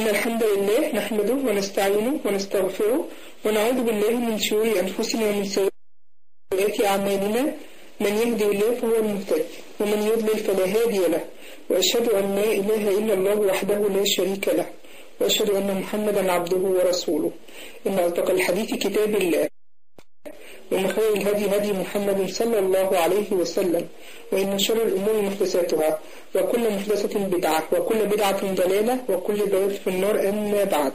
إن الحمد لله نحمده ونستعينه ونستغفره ونعوذ بالله من شرور أنفسنا ومن سيئات أعمالنا من يهدي الله فهو المهتد ومن يضلل فلا هادي له وأشهد أن لا إله إلا الله وحده لا شريك له وأشهد أن محمدا عبده ورسوله إن أصدق الحديث كتاب الله وإن خير الهدي هدي محمد صلى الله عليه وسلم وإن شر الأمور محدثاتها وكل محدثة بدعة وكل بدعة ضلالة وكل ضلالة في النار أما بعد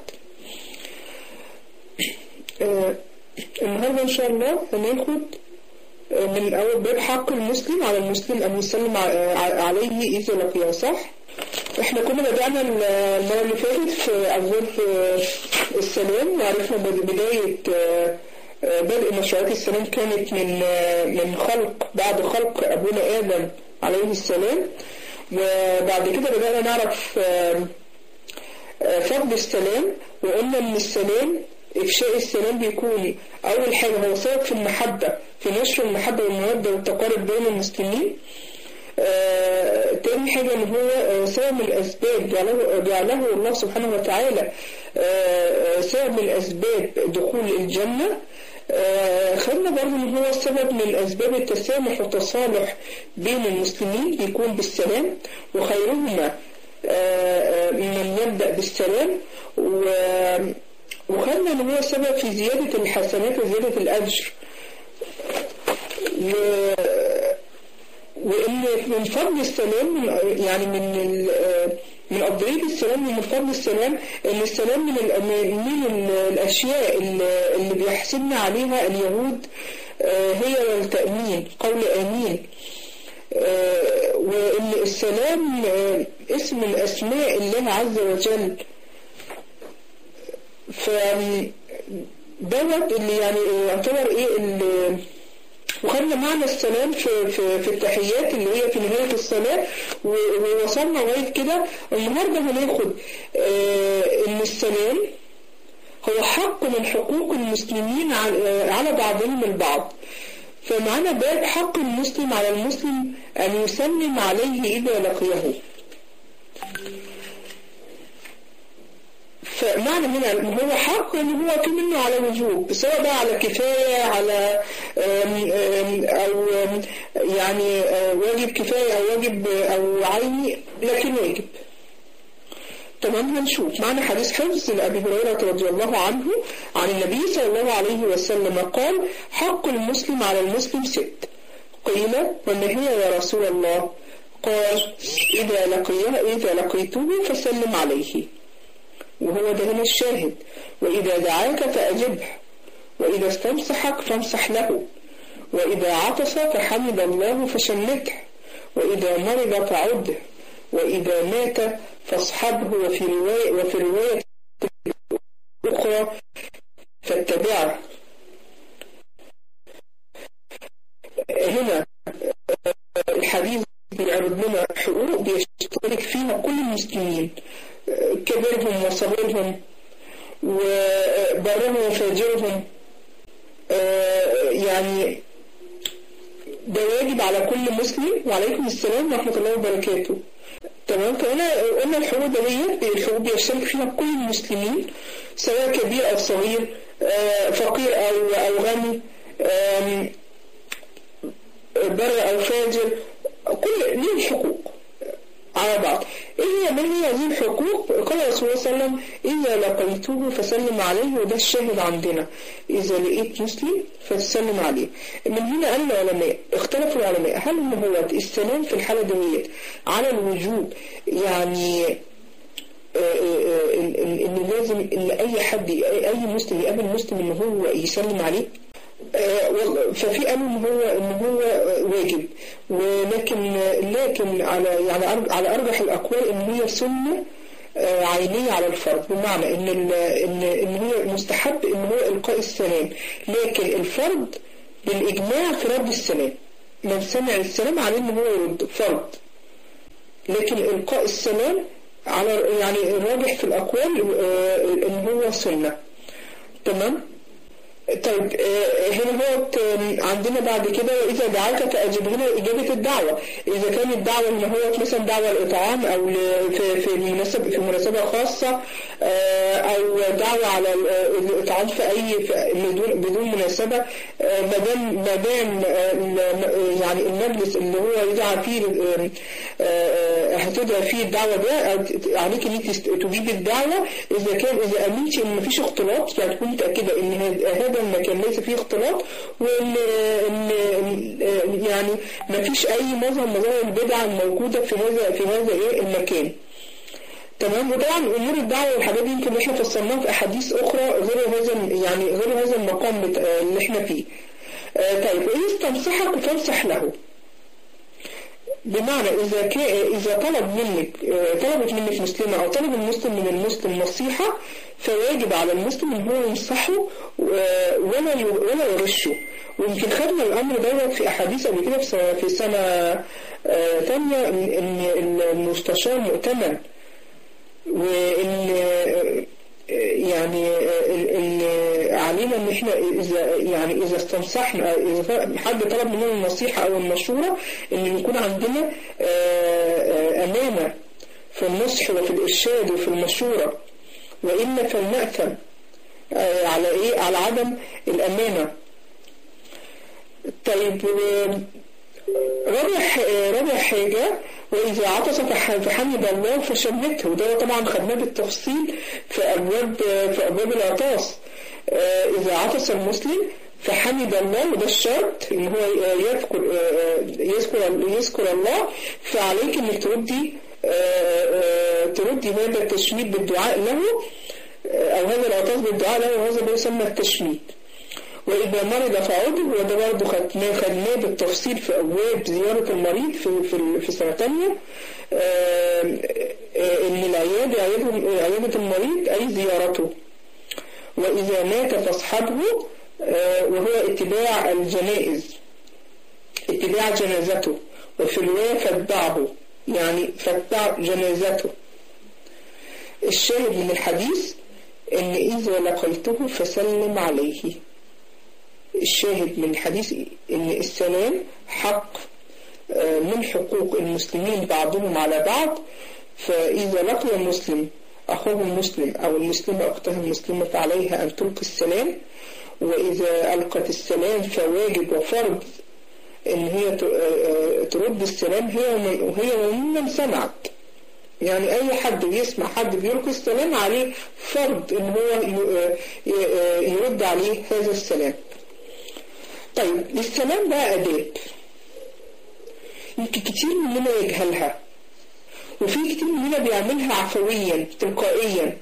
آه النهاردة إن شاء الله هناخد آه من أول باب حق المسلم على المسلم أن يسلم عليه إذا لقيه صح؟ احنا كنا بدأنا المرة اللي فاتت في أبواب السلام وعرفنا بداية بدء مشروعات السلام كانت من من خلق بعد خلق أبونا آدم عليه السلام وبعد كده بدأنا نعرف فضل السلام وقلنا إن السلام إفشاء السلام بيكون أول حاجة هو سبب في المحبة في نشر المحبة والمودة والتقارب بين المسلمين آه، تاني حاجة ان هو آه، سبب من الاسباب جعله, جعله الله سبحانه وتعالى آه، سبب من اسباب دخول الجنة خدنا برضه ان هو سبب من اسباب التسامح والتصالح بين المسلمين يكون بالسلام وخيرهما من يبدأ بالسلام وخدنا ان هو سبب في زيادة الحسنات وزيادة الاجر وان من فضل السلام يعني من من أفضلية السلام ومن فضل السلام ان السلام من من الاشياء اللي بيحسبنا عليها اليهود هي التأمين قول آمين وان السلام اسم من اسماء الله عز وجل ف دوت اللي يعني يعتبر ايه اللي وخدنا معنى السلام في, في, في التحيات اللي هي في نهاية الصلاة ووصلنا لغاية كده النهاردة هناخد آه ان السلام هو حق من حقوق المسلمين على بعضهم البعض فمعنا باب حق المسلم على المسلم أن يسلم عليه إذا لقيه فمعنى هنا ان هو حق ان هو في منه على وجوب سواء بقى على كفاية على أم أم او يعني واجب كفاية او واجب او عيني لكن واجب تمام هنشوف معنى حديث حفظ لأبي هريرة رضي الله عنه عن النبي صلى الله عليه وسلم قال حق المسلم على المسلم ست قيل وما هي يا رسول الله قال إذا لقيه إذا لقيته فسلم عليه وهو ده هنا الشاهد وإذا دعاك فأجبه وإذا استمسحك فامسح له وإذا عطس فحمد الله فشمته وإذا مرض فعده وإذا مات فاصحبه وفي رواية, وفي رواية أخرى فاتبعه هنا الحديث بيعرض لنا حقوق بيشترك فيها كل المسلمين كبرهم وصغيرهم وبرهم وفاجرهم يعني ده واجب على كل مسلم وعليكم السلام ورحمة الله وبركاته تمام فهنا قلنا الحقوق ديت الحقوق بيشترك فيها كل المسلمين سواء كبير أو صغير فقير أو أو غني بر أو فاجر كل ليه حقوق على بعض ايه هي ما هي هذه الحقوق قال رسول الله صلى الله عليه وسلم اذا لقيته فسلم عليه وده الشاهد عندنا اذا لقيت مسلم فسلم عليه من هنا قال العلماء اختلفوا العلماء هل هو السلام في الحالة ديت على الوجوب يعني ان لازم ان اي حد اي مسلم يقابل مسلم ان هو يسلم عليه ففي قالوا ان هو ان هو واجب ولكن لكن على يعني على ارجح الاقوال ان هي سنه عينيه على الفرد بمعنى ان ان ان هو مستحب ان هو القاء السلام لكن الفرد بالاجماع في رد السلام من سمع السلام عليه ان هو يرد فرد لكن القاء السلام على يعني الراجح في الاقوال ان هو سنه تمام طيب آه، هنا هو عندنا بعد كده وإذا دعاك فأجب هنا إجابة الدعوة إذا كانت الدعوة إن هو مثلا دعوة الإطعام أو ل- في في مناسبة في مناسبة خاصة آه، أو دعوة على ال- الإطعام في أي في- بدون بدون مناسبة آه، ما دام ما دام آه، ال- يعني المجلس اللي هو يدعى فيه آه، آه، هتدعى فيه الدعوة ده آه، عليك إن أنت تست- تجيب الدعوة إذا كان إذا أمنتي إن مفيش اختلاط يعني تكون متأكدة إن هذا هذا المكان ليس فيه اختلاط وإن إن إن- يعني مفيش أي مظهر مظاهر البدع الموجودة في هذا في هذا إيه المكان. تمام وطبعا امور الدعوه والحاجات دي يمكن احنا فصلناها في احاديث اخرى غير هذا يعني غير هذا المقام بت- اللي احنا فيه. آه، طيب وإن استنصحك فانصح له. بمعنى إذا كان إذا طلب منك آه، طلبت منك مسلمة أو طلب المسلم من المسلم نصيحة فواجب على المسلم إن هو ينصحه آه، ولا ي- ولا يرشه ويمكن خدنا الأمر دوت في أحاديث قبل كده في سنة- في سنة آه، تانية إن إن المستشار مؤتمن وإن آه، يعني آه، ال- ال- علينا ان احنا اذا يعني اذا استنصحنا اذا حد طلب مننا النصيحه او المشوره ان يكون عندنا آه، آه، امانه في النصح وفي الارشاد وفي المشوره والا فلنأثم آه، على ايه على عدم الامانه طيب آه، رابع ح- رابع حاجة وإذا عطس فح- فحمد الله فشمته وده طبعا خدناه بالتفصيل في أبواب في أبواب العطاس آه، إذا عطس المسلم فحمد الله وده الشرط إن هو يذكر آه، يذكر يذكر الله فعليك إنك تردي آه، آه، تردي هذا التشميت بالدعاء له آه، أو هذا العطاس بالدعاء له وهذا ما يسمى التشميت وإذا مرض فعوده وده برضه خدناه خدناه بالتفصيل في أبواب زيارة المريض في في في سنة تانية آه، آه، إن العيادة عيادة عيادة المريض أي زيارته وإذا مات فاصحبه آه، وهو اتباع الجنائز اتباع جنازته وفي الرواية فاتبعه يعني فاتبع جنازته الشاهد من الحديث إن إذا لقيته فسلم عليه الشاهد من الحديث إن السلام حق آه، من حقوق المسلمين بعضهم على بعض فإذا لقي المسلم أخوه المسلم أو المسلمة أختها المسلمة فعليها أن تلقي السلام وإذا ألقت السلام فواجب وفرض إن هي ت- آه، آه، ترد السلام هي ومن وهي ومن سمعت يعني أي حد بيسمع حد بيلقي السلام عليه فرض إن هو ي- آه، ي- آه، يرد عليه هذا السلام طيب للسلام بقى آداب يمكن كتير مننا يجهلها وفي كتير مننا بيعملها عفويا تلقائيا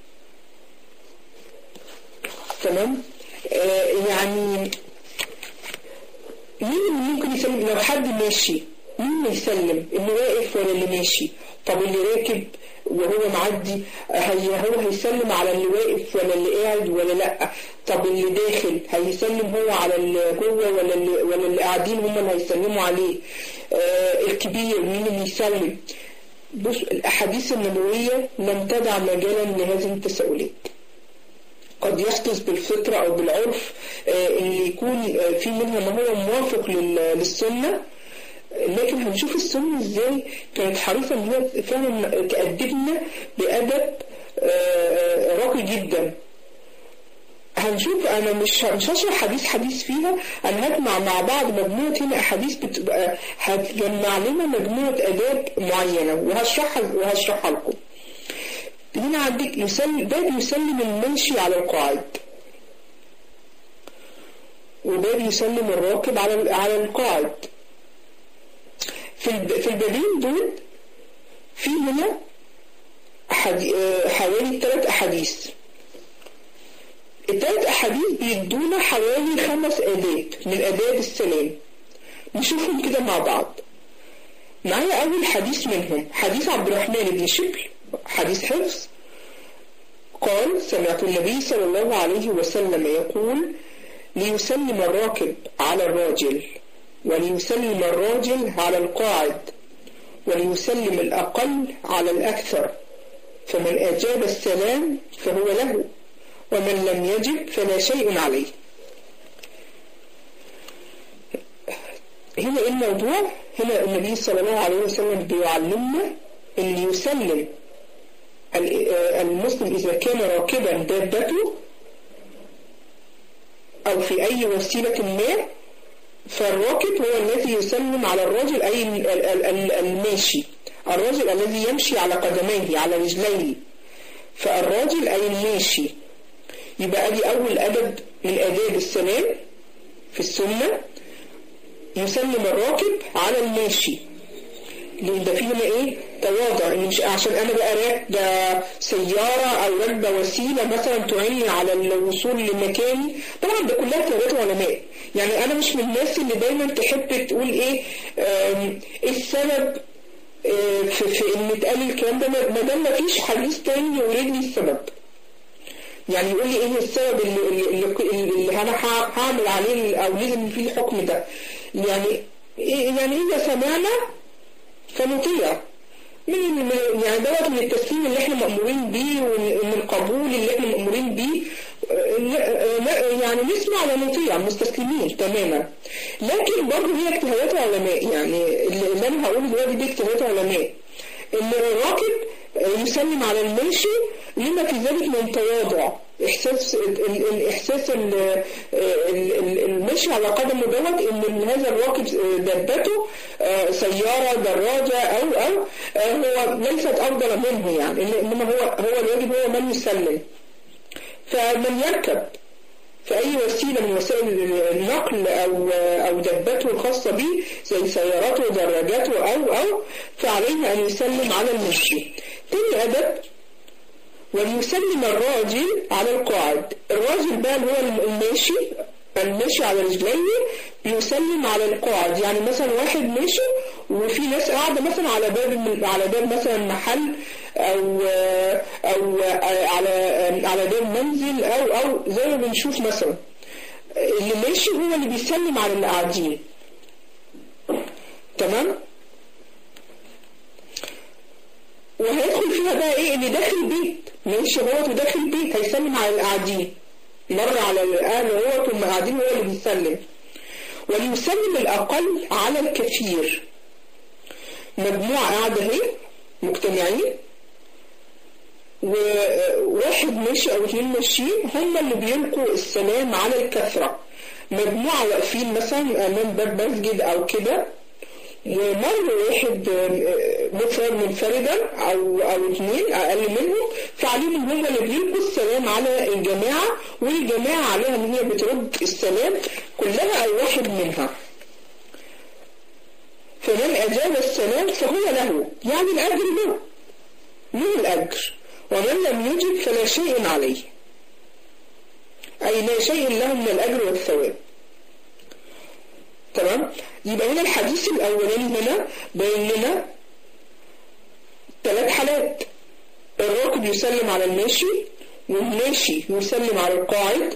تمام آه يعني مين اللي ممكن يسلم لو حد ماشي مين اللي يسلم اللي واقف ولا اللي ماشي طب اللي راكب وهو معدي هي هو هيسلم على اللي واقف ولا اللي قاعد ولا لا طب اللي داخل هيسلم هو على اللي جوه ولا اللي ولا اللي قاعدين هم اللي هيسلموا عليه آه الكبير مين اللي يسلم بص الأحاديث النبوية لم تدع مجالا لهذه التساؤلات قد يحدث بالفطرة أو بالعرف آه، اللي يكون آه، في منها ما هو موافق لل- للسنة لكن هنشوف السنة ازاي كانت حريصة ان هي فعلا تأدبنا بأدب آه، راقي جدا هنشوف انا مش مش هشرح حديث حديث فيها انا هجمع مع بعض مجموعه هنا احاديث بتبقى هتجمع لنا مجموعه اداب معينه وهشرحها وهشرحها لكم. هنا عندك يسلم باب يسلم الماشي على القاعد. وباب يسلم الراكب على على القاعد. في الب- في البابين دول في هنا أحد- آه، حوالي ثلاث احاديث. التلات أحاديث بيدونا حوالي خمس آداب من آداب السلام نشوفهم كده مع بعض معايا أول حديث منهم حديث عبد الرحمن بن شبل حديث حفظ قال سمعت النبي صلى الله عليه وسلم يقول ليسلم الراكب على الراجل وليسلم الراجل على القاعد وليسلم الأقل على الأكثر فمن أجاب السلام فهو له ومن لم يجب فلا شيء عليه هنا ايه الموضوع هنا النبي صلى الله عليه وسلم بيعلمنا اللي يسلم المسلم إذا كان راكبا دابته أو في أي وسيلة ما فالراكب هو الذي يسلم على الرجل أي الماشي الرجل الذي يمشي على قدميه على رجليه فالراجل أي الماشي يبقى دي أول أدب من آداب السلام في السنة يسلم الراكب على الماشي لأن ده فيه ايه تواضع إن مش عشان أنا بقى راكبة سيارة أو راكبة وسيلة مثلا تعيني على الوصول لمكاني طبعا ده كلها كلمات علماء يعني أنا مش من الناس اللي دايما تحب تقول إيه إيه السبب في, في إن اتقال الكلام ده ما دام ما فيش حديث تاني يورد لي السبب يعني يقول لي ايه السبب اللي, اللي, اللي, اللي انا هعمل عليه او لازم فيه الحكم ده يعني يعني اذا سمعنا فنطيع من يعني دوت من التسليم اللي احنا مأمورين بيه ومن القبول اللي احنا مأمورين بيه يعني نسمع ونطيع مستسلمين تماما لكن برضه هي اجتهادات علماء يعني اللي انا هقوله دلوقتي دي اجتهادات علماء ان الراكب يسلم على الماشي لما في ذلك من تواضع احساس الاحساس المشي على قدمه دوت ان هذا الراكب دبته سياره دراجه او او هو ليست افضل منه يعني انما هو هو الواجب هو من يسلم فمن يركب في أي وسيلة من وسائل النقل أو أو دبته الخاصة به زي سياراته ودراجاته أو أو فعليه أن يسلم على المشي. تاني أدب وليسلم الراجل على القاعد الراجل بقى اللي هو الماشي الماشي على رجليه بيسلم على القاعد يعني مثلا واحد ماشي وفي ناس قاعدة مثلا على باب على باب مثلا محل أو أو على على باب منزل أو أو زي ما بنشوف مثلا اللي ماشي هو اللي بيسلم على اللي قاعدين تمام وهيدخل فيها بقى ايه اللي داخل بيت ماشي هو وداخل بيت هيسلم على القاعدين مرة على الأهل هو ثم قاعدين هو اللي بيسلم وليسلم الأقل على الكثير مجموعة قاعدة اهي مجتمعين وواحد ماشي أو اثنين ماشيين هم اللي بيلقوا السلام على الكثرة مجموعة واقفين مثلا أمام باب مسجد أو كده ومر واحد مفرد منفردا او او اثنين اقل منهم فعليهم هم اللي بيلقوا السلام على الجماعه والجماعه عليها ان هي بترد السلام كلها او واحد منها. فمن اجاب السلام فهو له يعني الاجر له. له الاجر ومن لم يجب فلا شيء عليه. اي لا شيء له من الاجر والثواب. تمام يبقى هنا الحديث الأولاني هنا بين لنا ثلاث حالات الراكب يسلم على الماشي والماشي يسلم على القاعد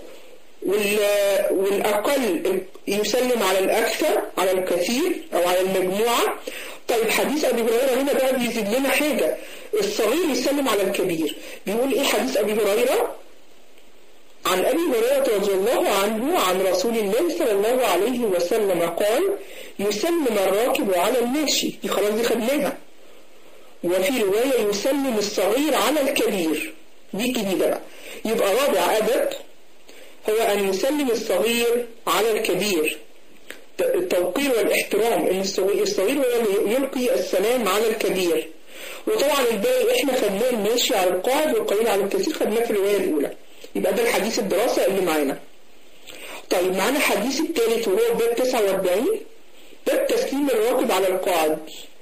والأقل يسلم على الأكثر على الكثير أو على المجموعة طيب حديث أبي هريرة هنا بقى بيزيد لنا حاجة الصغير يسلم على الكبير بيقول إيه حديث أبي هريرة عن أبي هريرة رضي الله عنه عن رسول الله صلى الله عليه وسلم قال يسلم الراكب على الماشي دي خلاص دي خدناها وفي رواية يسلم الصغير على الكبير دي جديدة بقى يبقى رابع أدب هو أن يسلم الصغير على الكبير التوقير والاحترام ان الصغير هو اللي يلقي السلام على الكبير وطبعا الباقي احنا خدناه الماشي على القاعد والقليل على الكثير خدناه في الرواية الأولى يبقى ده الحديث الدراسة اللي معانا طيب معانا الحديث الثالث وهو باب 49 باب تسليم الراكب على القاعد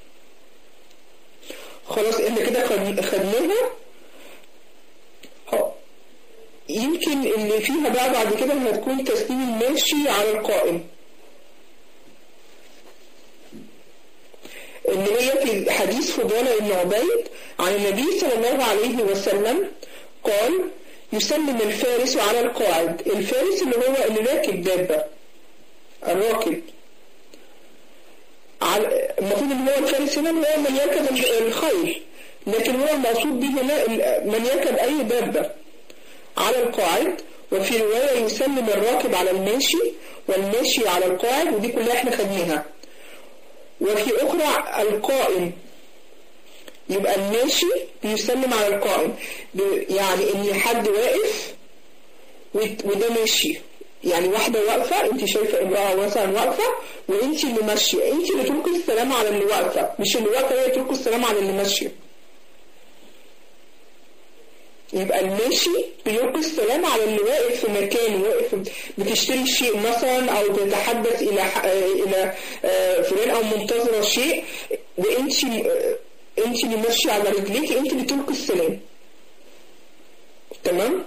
خلاص احنا كده خدناها يمكن اللي فيها بقى بعد كده هتكون تسليم الماشي على القائم ان هي في حديث فضالة بن عبيد عن النبي صلى الله عليه وسلم قال يسلم الفارس على القاعد الفارس اللي هو اللي راكب دابة الراكب المفروض ان هو الفارس هنا اللي هو من يركب الخيل لكن هو المقصود به هنا من يركب اي دابة على القاعد وفي رواية يسلم الراكب على الماشي والماشي على القاعد ودي كلها احنا خدناها وفي أخرى القائم يبقى الماشي بيسلم على القائم يعني ان حد واقف وده ماشي يعني واحدة واقفة انت شايفة امرأة مثلا واقفة وانت اللي ماشية انت اللي تلقي السلام على اللي واقفة مش اللي واقفة هي تلقي السلام على اللي ماشية يبقى الماشي بيلقي السلام على اللي واقف في مكان واقف بتشتري شيء مثلا او تتحدث الى الى فلان او منتظرة شيء وانت انت اللي ماشية على رجليك انت اللي تلقي السلام تمام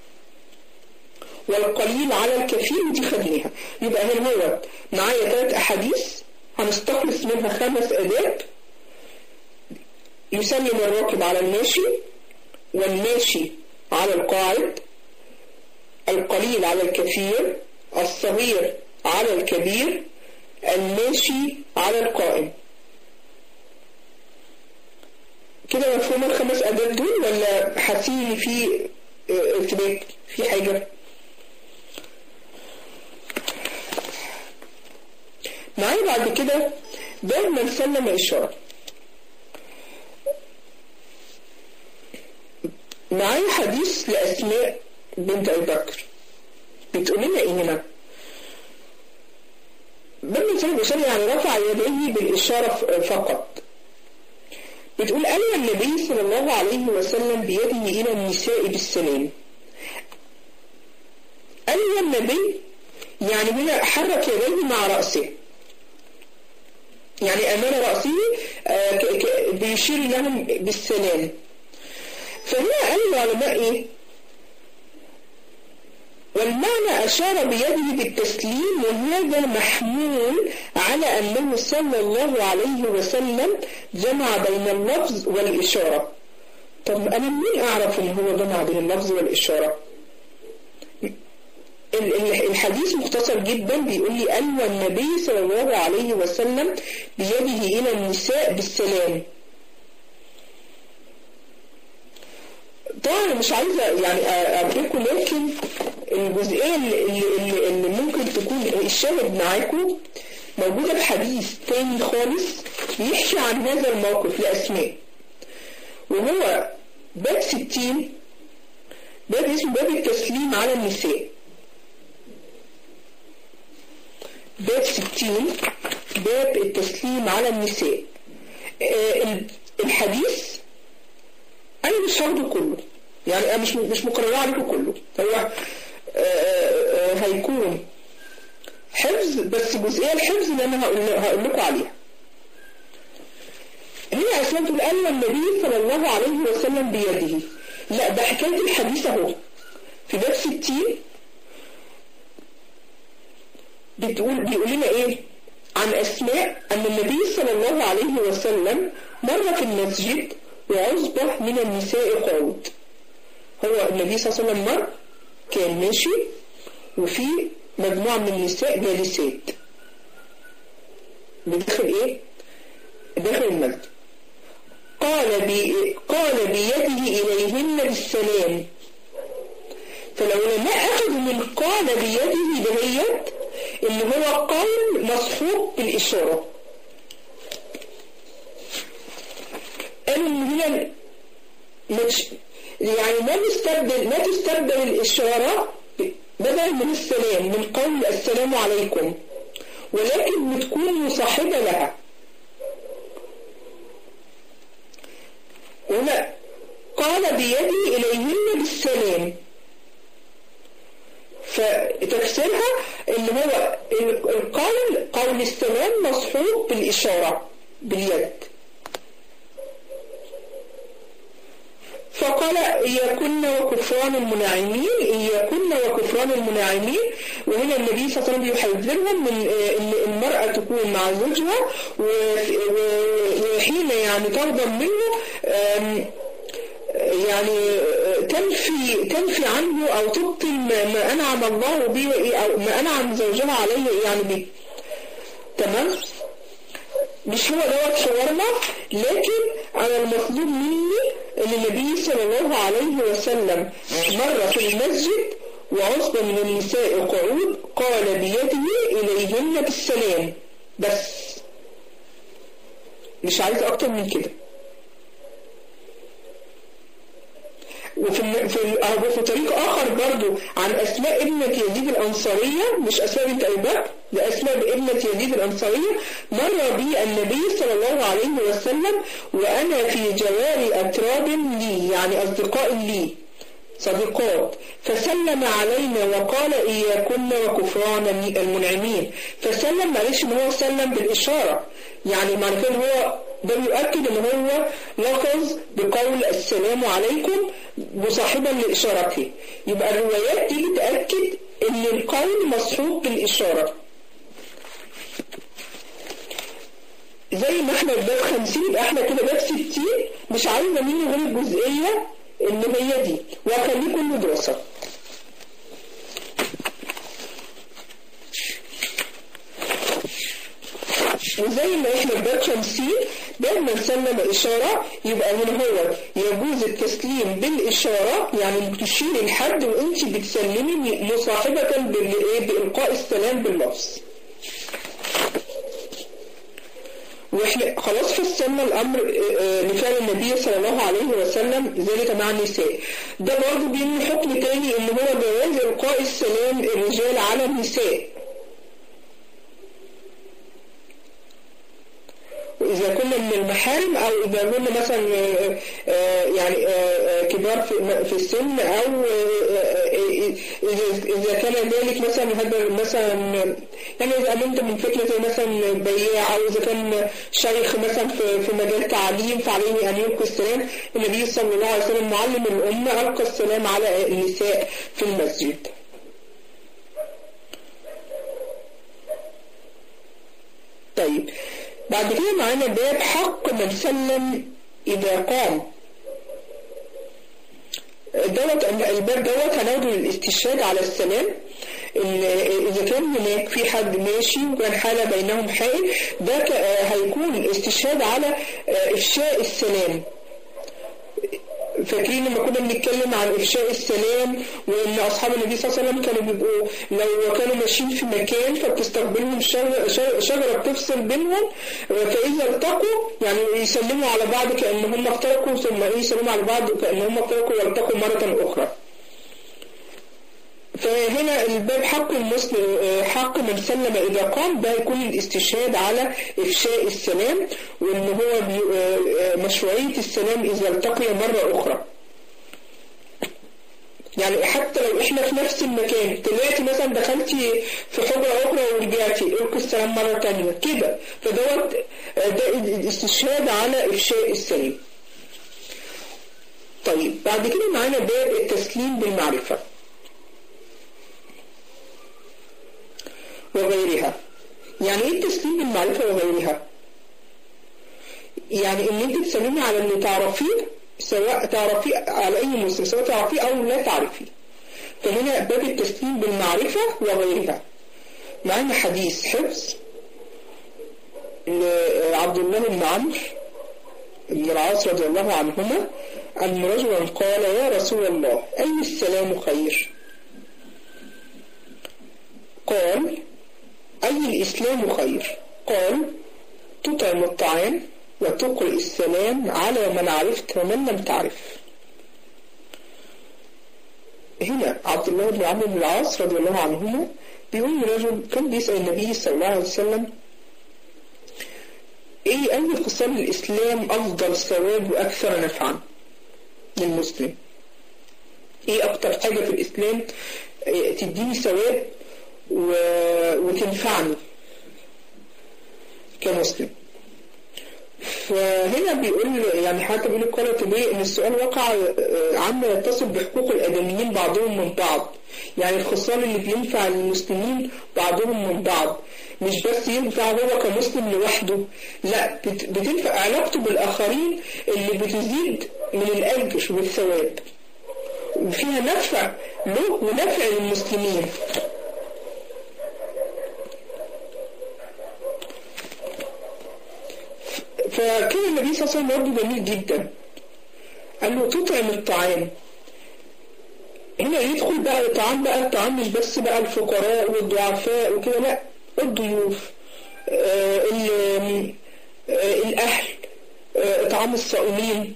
والقليل على الكثير ودي خدناها يبقى هنا هو معايا ثلاث احاديث هنستخلص منها خمس اداب يسلم الراكب على الماشي والماشي على القاعد القليل على الكثير الصغير على الكبير الماشي على القائم كده مفهوم الخمس أداب دول ولا حاسين في ارتباك في حاجة معايا بعد كده باب من سلم إشارة معايا حديث لأسماء بنت أبي بكر بتقول لنا إيه هنا باب من سلم إشارة يعني رفع يديه بالإشارة فقط بتقول أن النبي صلى الله عليه وسلم بيده إلى النساء بالسلام أن النبي يعني هنا حرك يديه مع رأسه يعني أمام رأسه بيشير لهم بالسلام فهنا قال العلماء إيه والمعنى أشار بيده بالتسليم وهذا محمول على أنه صلى الله عليه وسلم جمع بين اللفظ والإشارة طب أنا منين أعرف إن هو جمع بين اللفظ والإشارة الحديث مختصر جدا بيقول لي أن النبي صلى الله عليه وسلم بيده إلى النساء بالسلام طبعا مش عايزة يعني أبريكم لكن الجزئية اللي, اللي, اللي ممكن تكون الشاهد معاكم موجودة في حديث تاني خالص بيحكي عن هذا الموقف لأسماء وهو باب ستين باب اسمه باب التسليم على النساء باب ستين باب التسليم على النساء آه الحديث أنا مش هاخده كله يعني أنا مش مش مقررة عليكم كله هو آآ آآ هيكون حفظ بس جزئية الحفظ اللي أنا هقول, هقول لكم عليها هنا أسماء تقول أن النبي صلى الله عليه وسلم بيده لا ده حكاية الحديث أهو في باب 60 بتقول بيقول لنا إيه عن أسماء أن النبي صلى الله عليه وسلم مر في المسجد وعصبة من النساء قعود هو النبي صلى الله عليه وسلم مر كان ماشي وفي مجموعة من النساء جالسات بداخل ايه داخل المسجد قال بي قال بيده إليهن بالسلام فالعلماء أخذوا من قال بيده دهيت اللي هو قول مصحوب بالإشارة قالوا إن هنا يعني ما نستبدل ما تستبدل الإشارة بدل من السلام من قول السلام عليكم ولكن بتكون مصاحبة لها هنا قال بيدي إليهن بالسلام فتفسيرها اللي هو القول قول السلام مصحوب بالإشارة باليد فقال إياكن وكفران المناعمين إياكن وكفران المناعمين وهنا النبي صلى الله عليه وسلم بيحذرهم من إن المرأة تكون مع زوجها وحين يعني تغضب منه يعني تنفي تنفي عنه أو تبطل ما أنعم الله به أو ما أنعم زوجها عليه يعني به تمام مش هو دوت حوارنا لكن أنا المطلوب مني أن النبي صلى الله عليه وسلم مر في المسجد وعصبة من النساء قعود قال بيده إليهن بالسلام بس مش عايز اكتر من كده وفي في في طريق اخر برضو عن اسماء ابنة يزيد الانصارية مش اسماء بنت ابي بكر ده اسماء ابنة يزيد الانصارية مر بي النبي صلى الله عليه وسلم وانا في جوار اتراب لي يعني اصدقاء لي صديقات فسلم علينا وقال إياكن وكفران المنعمين فسلم معلش ان هو سلم بالإشارة يعني معنى كده هو ده بيؤكد ان هو لفظ بقول السلام عليكم مصاحبا لإشارته يبقى الروايات دي بتأكد ان القول مصحوب بالإشارة زي ما احنا في باب 50 يبقى احنا كده باب 60 مش عايزه منه غير الجزئيه اللي هي دي وخليه كله دراسه وزي ما احنا في باب 50 باب من سلم إشارة يبقى من هو يجوز التسليم بالإشارة يعني بتشير الحد وانت بتسلمي مصاحبة بإلقاء السلام باللفظ واحنا خلاص فسرنا الامر لفعل النبي صلى الله عليه وسلم ذلك مع النساء ده برضه بيني حكم تاني ان هو جواز القاء السلام الرجال على النساء إذا كنا من المحارم أو إذا كنا مثلا يعني كبار في السن أو إذا كان ذلك مثلا هذا مثلا يعني إذا أمنت من فكرة زي مثلا بياع أو إذا كان شيخ مثلا في مجال تعليم فعليه أن يلقي السلام النبي صلى الله عليه وسلم معلم الأمة ألقى السلام على النساء في المسجد طيب بعد كده معانا باب حق من سلم إذا قام دوت الباب دوت هناخده للاستشهاد على السلام إن إذا كان هناك في حد ماشي وكان حالة بينهم حائل ده هيكون الاستشهاد على إفشاء السلام فاكرين لما كنا بنتكلم عن إفشاء السلام وإن أصحاب النبي صلى الله عليه وسلم كانوا بيبقوا لو كانوا ماشيين في مكان فبتستقبلهم شجرة بتفصل بينهم فإذا التقوا يعني يسلموا على بعض كأن هم افترقوا ثم يسلموا على بعض كأن هم افترقوا والتقوا مرة أخرى فهنا الباب حق المسلم حق من سلم إذا قام ده يكون الاستشهاد على إفشاء السلام وإن هو مشروعية السلام إذا التقي مرة أخرى يعني حتى لو احنا في نفس المكان طلعتي مثلا دخلتي في حجرة أخرى ورجعتي القي السلام مرة تانية كده فدوت ده الاستشهاد على إفشاء السلام طيب بعد كده معانا باب التسليم بالمعرفة وغيرها يعني ايه التسليم بالمعرفة وغيرها يعني ان انت تسلمي على اللي تعرفيه سواء تعرفيه على اي مسلم سواء تعرفيه او لا تعرفيه فهنا باب التسليم بالمعرفة وغيرها معنا حديث حفظ لعبد الله بن عمرو بن العاص رضي الله عنهما أن رجلا قال يا رسول الله أي السلام خير قال أي الإسلام خير قال تطعم الطعام وتقرئ السلام على من عرفت ومن لم تعرف هنا عبد الله بن عمرو بن العاص رضي الله عنهما بيقول رجل كان بيسأل النبي صلى الله عليه وسلم ايه اي خصال الاسلام افضل ثواب واكثر نفعا للمسلم ايه اكتر حاجة في الاسلام تديني ثواب و... وتنفعني كمسلم فهنا بيقول يعني حتى بيقول قالت ليه ان السؤال وقع عما يتصل بحقوق الادميين بعضهم من بعض يعني الخصال اللي بينفع للمسلمين بعضهم من بعض مش بس ينفع هو كمسلم لوحده لا بتنفع علاقته بالاخرين اللي بتزيد من الاجر والثواب وفيها نفع له ونفع للمسلمين فكان النبي صلى الله عليه وسلم برضه جميل جدا قال له تطعم الطعام هنا يدخل بقى الطعام بقى الطعام مش بس بقى الفقراء والضعفاء وكده لا الضيوف آه آه الأهل إطعام الصائمين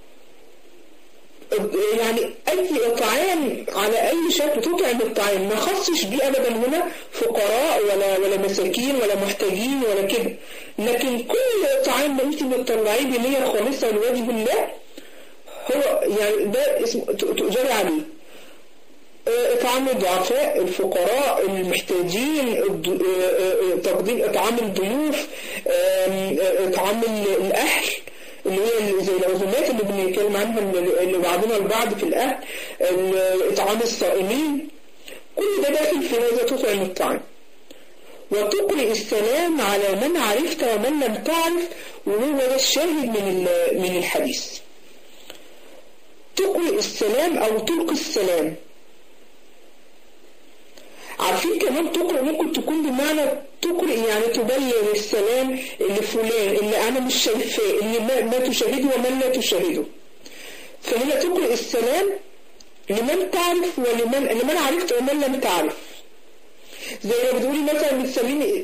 يعني أي إطعام على أي شكل تطعم الطعام ما خصش بيه أبدا هنا فقراء ولا ولا مساكين ولا محتاجين ولا كده لكن كل إطعام أنت بتطلعيه بنية خالصة لوجه الله هو يعني ده اسمه تؤجري عليه إطعام الضعفاء الفقراء المحتاجين تقديم إطعام الضيوف إطعام الأهل اللي هي زي العزومات اللي بنتكلم عنها اللي بعضنا البعض في الأهل إطعام الصائمين كل ده داخل في هذا تطعم الطعام وتقرئ السلام على من عرفت ومن لم تعرف وهو ده الشاهد من من الحديث تقرئ السلام أو تلقي السلام عارفين كمان تقرأ ممكن تكون بمعنى تقرأ يعني تبلغ السلام لفلان اللي أنا مش شايفاه اللي ما, ما تشاهده ومن لا تشاهده فهنا تقرأ السلام لمن تعرف ولمن لمن عرفت ومن لم تعرف زي ما بتقولي مثلا بتسلمي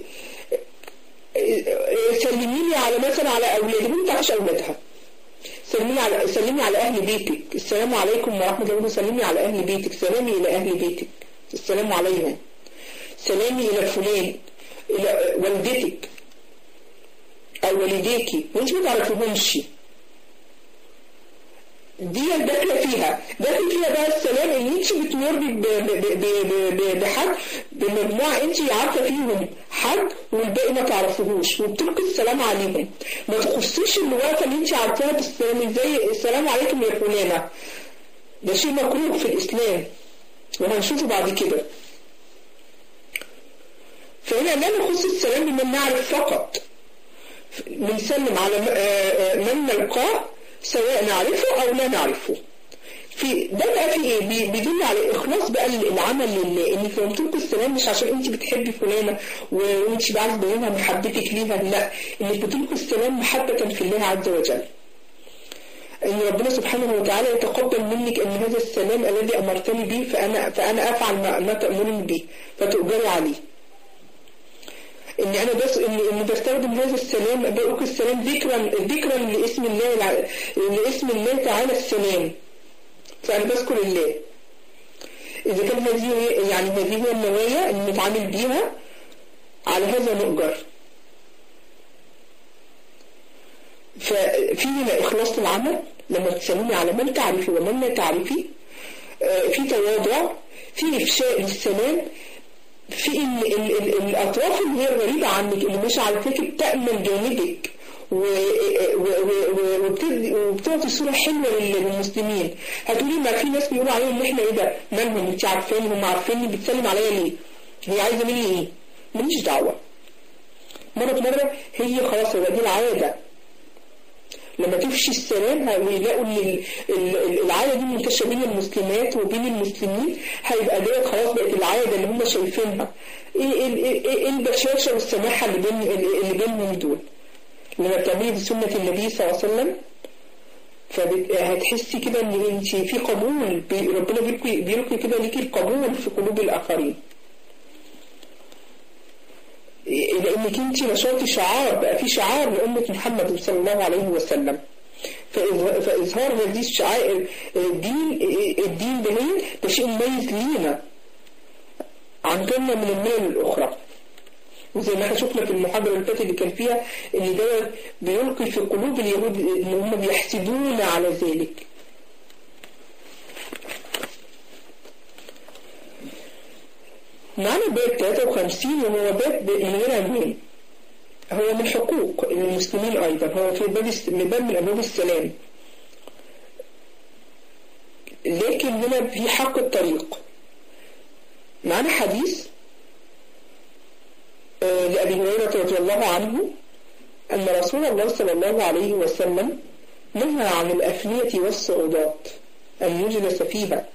سلميني على مثلا على أولادي ما تعرفش أولادها سلمي على سلمي على أهل بيتك السلام عليكم ورحمة الله سلمي على أهل بيتك سلامي إلى أهل بيتك السلام عليهم سلامي إلى فلان إلى والدتك أو والديكي وانت ما تعرفيهمش دي داخله فيها داخل فيها بقى السلام ان انت بتمري بحد بمجموعه انت عارفه فيهم حد والباقي ما تعرفوهوش وبتلقي السلام عليهم ما تخصيش اللي واقفه اللي انت عارفاها بالسلام زي السلام عليكم يا فلانه ده شيء مكروه في الاسلام وهنشوفه بعد كده فهنا لا نخص السلام بمن نعرف فقط بنسلم على من نلقاه سواء نعرفه أو لا نعرفه في ده بقى في ايه بيدل على اخلاص بقى العمل لله ان في منطقه السلام مش عشان انت بتحبي فلانه وانت بقى عايز تبينها محبتك ليها لا انك بتلقي السلام محبه في الله عز وجل ان ربنا سبحانه وتعالى يتقبل منك ان هذا السلام الذي امرتني به فانا فانا افعل ما, ما تامرني به فتؤجري عليه ان انا بس ان ان بستخدم هذا السلام بقول السلام ذكرا ذكرا لاسم الله لاسم الله تعالى السلام فانا بذكر الله اذا كان هذه يعني هذه هي النوايا اللي نتعامل بيها على هذا نؤجر ففي هنا اخلاص العمل لما تسلمي على من تعرفي ومن لا تعرفي في تواضع في افشاء للسلام في ال ال ال الأطراف اللي هي الغريبة عنك اللي مش عارفاك بتأمن جانبك وبتعطي صورة حلوة للمسلمين هتقولي ما في ناس بيقولوا عليهم ان احنا ايه ده مالهم انت عارفاني هم عارفيني بتسلم عليا ليه هي عايزة مني ايه ماليش دعوة مرة مرة هي خلاص هو دي العادة لما تفشي السلام ويلاقوا ان العاده دي منتشره بين المسلمات وبين المسلمين هيبقى ديت خلاص بقت العاده اللي هم شايفينها ايه ايه البشاشه والسماحه اللي بين اللي بينهم دول لما بتعملي بسنه النبي صلى الله عليه وسلم فهتحسي كده ان انت في قبول ربنا بيلقي كده ليكي القبول في قلوب الاخرين لانك انت نشرتي شعار بقى في شعار لأمة محمد صلى الله عليه وسلم فإظهار هذه الشعائر الدين الدين ده ده شيء مميز لينا عن غيرنا من الملل الأخرى وزي ما احنا شفنا في المحاضرة اللي فاتت اللي كان فيها ان ده بيلقي في قلوب اليهود ان هم بيحسدون على ذلك معنا باب 53 وهو باب من غير عنوان هو من حقوق المسلمين أيضا هو في باب باب من أبواب السلام لكن هنا في حق الطريق معنا حديث لأبي هريرة رضي الله عنه أن رسول الله صلى الله عليه وسلم نهى عن الأفنية والصعودات أن يجلس فيها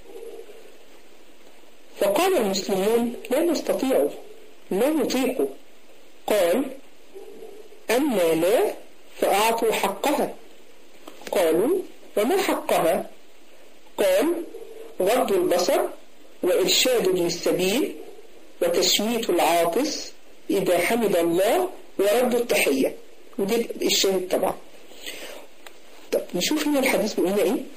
فقال المسلمون لا نستطيع لا نطيق قال أما لا فأعطوا حقها قالوا وما حقها قال غض البصر وإرشاد ابن السبيل وتشميت العاطس إذا حمد الله ورد التحية ودي الشاهد طبعا طب نشوف هنا الحديث بيقول لنا ايه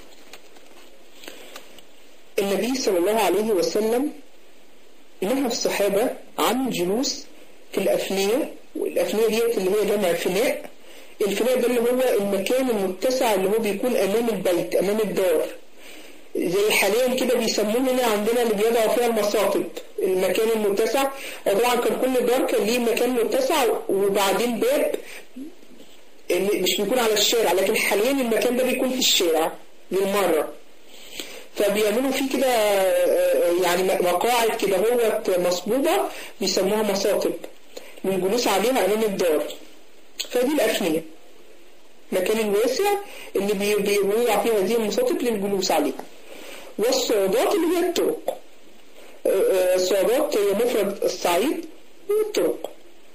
النبي صلى الله عليه وسلم نهى الصحابة عن الجلوس في الأفنية والأفنية ديت اللي هي جمع فناء الفناء ده اللي هو المكان المتسع اللي هو بيكون أمام البيت أمام الدار زي حاليا كده بيسموه هنا عندنا اللي بيضعوا فيها المصاطب المكان المتسع طبعا كان كل دار كان ليه مكان متسع وبعدين باب مش بيكون على الشارع لكن حاليا المكان ده بيكون في الشارع بالمرة فبيعملوا فيه كده يعني مقاعد كده هو مصبوبة بيسموها مصاطب للجلوس عليها أمام الدار فدي الأفنية المكان الواسع اللي بيوضع فيه هذه المصاطب للجلوس عليها والصعودات اللي هي الطرق الصعودات هي مفرد الصعيد والطرق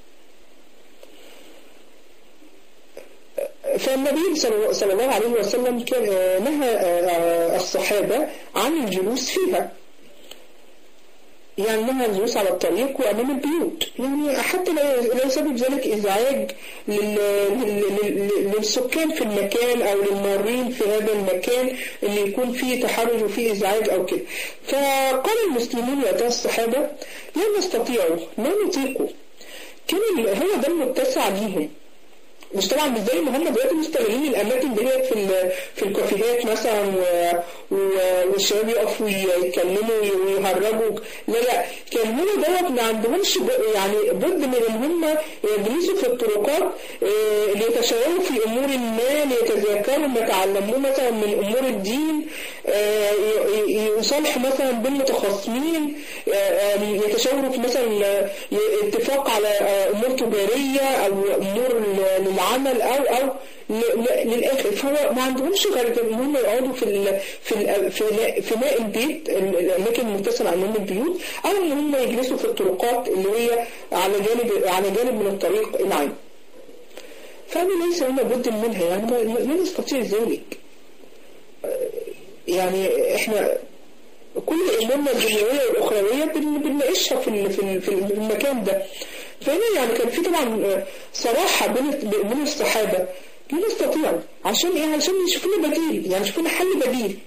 فالنبي صلى الله عليه وسلم كان نهى الصحابة عن الجلوس فيها يعني نهى الجلوس على الطريق وأمام البيوت يعني حتى لو سبب ذلك إزعاج للسكان في المكان أو للمارين في هذا المكان اللي يكون فيه تحرج وفيه إزعاج أو كده فقال المسلمون وقتها الصحابة لا نستطيعوا لا نطيقوا كان هو ده المتسع ليهم مش طبعا مش زي ما هم دلوقتي مستغلين الاماكن اللي هي في في الكافيهات مثلا والشباب يقفوا يتكلموا ويهرجوا لا لا كان هنا دوت ما عندهمش يعني بد من ان هم يجلسوا في الطرقات ليتشاوروا في امور ما ليتذاكروا ما تعلموه مثلا من امور الدين يصالحوا مثلا بين متخاصمين يتشاوروا في مثلا اتفاق على امور تجاريه او امور للعمل او او للاخر فهو ما عندهمش غير ان هم يقعدوا في ال في ال في فناء البيت الاماكن المتصله امام البيوت او ان هم يجلسوا في الطرقات اللي هي على جانب على جانب من الطريق العام فهذا ليس لنا بد منها يعني ما نستطيع ذلك يعني احنا كل امورنا الدنيويه والاخرويه بنناقشها في في المكان ده فهنا يعني كان في طبعا صراحه بين بين الصحابه لا نستطيع عشان ايه عشان يشوف لنا بديل يعني يشوف لنا حل بديل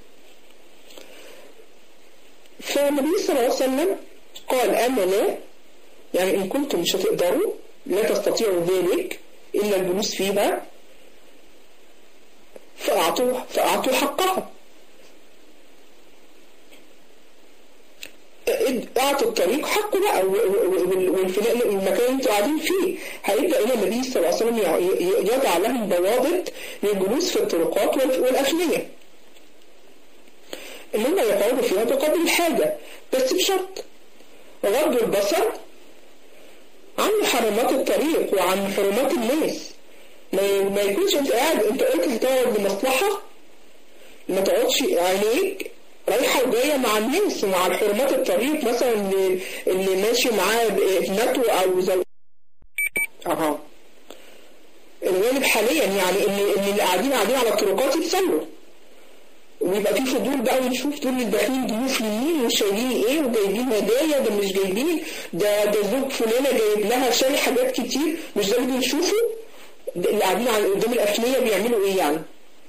فالنبي صلى الله عليه وسلم قال اما لا يعني ان كنتم مش هتقدروا لا تستطيعوا ذلك الا الجلوس فيها فاعطوا فاعطوا حقها اعطوا الطريق حقه بقى والفناء المكان اللي انتوا قاعدين فيه هيبدا هنا النبي صلى الله عليه وسلم يضع لهم ضوابط للجلوس في الطرقات والافنيه ان هم يقعدوا فيها بقدر الحاجه بس بشرط غض البصر عن محرمات الطريق وعن حرمات الناس ما يكونش انت قاعد انت قلت هتقعد لمصلحه ما تقعدش عينيك رايحة وجاية مع الناس ومع الحرمات الطريق مثلا اللي, اللي ماشي معاه ابنته أو زوجته أها الغالب حاليا يعني ان ان اللي قاعدين قاعدين على الطرقات يتسلوا ويبقى في فضول بقى ونشوف دول اللي داخلين ضيوف لمين وشايلين ايه وجايبين هدايا ده مش جايبين ده ده زوج فلانه جايب لها شايل حاجات كتير مش ده اللي بنشوفه اللي قاعدين قدام الافنيه بيعملوا ايه يعني؟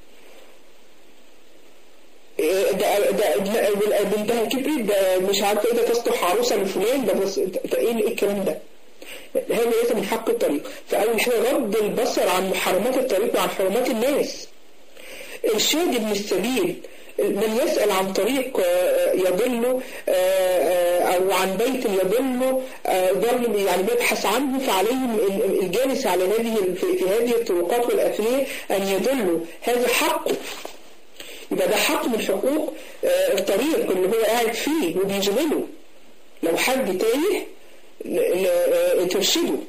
ده ده بنتها كبرت ده مش عارفه ايه ده تصلح عروسه لفلان ده بس ده ايه الكلام ده؟ هذا ليس من حق الطريق فأول حاجة غض البصر عن محرمات الطريق وعن حرمات الناس إرشاد ابن السبيل من يسأل عن طريق يضل أو عن بيت يضل ضل يعني بيبحث عنه فعليهم الجالس على هذه في هذه الطرقات والأثنية أن يضلوا هذا حقه يبقى ده حق من حقوق الطريق اللي هو قاعد فيه وبيشغله لو حد تايه ترشده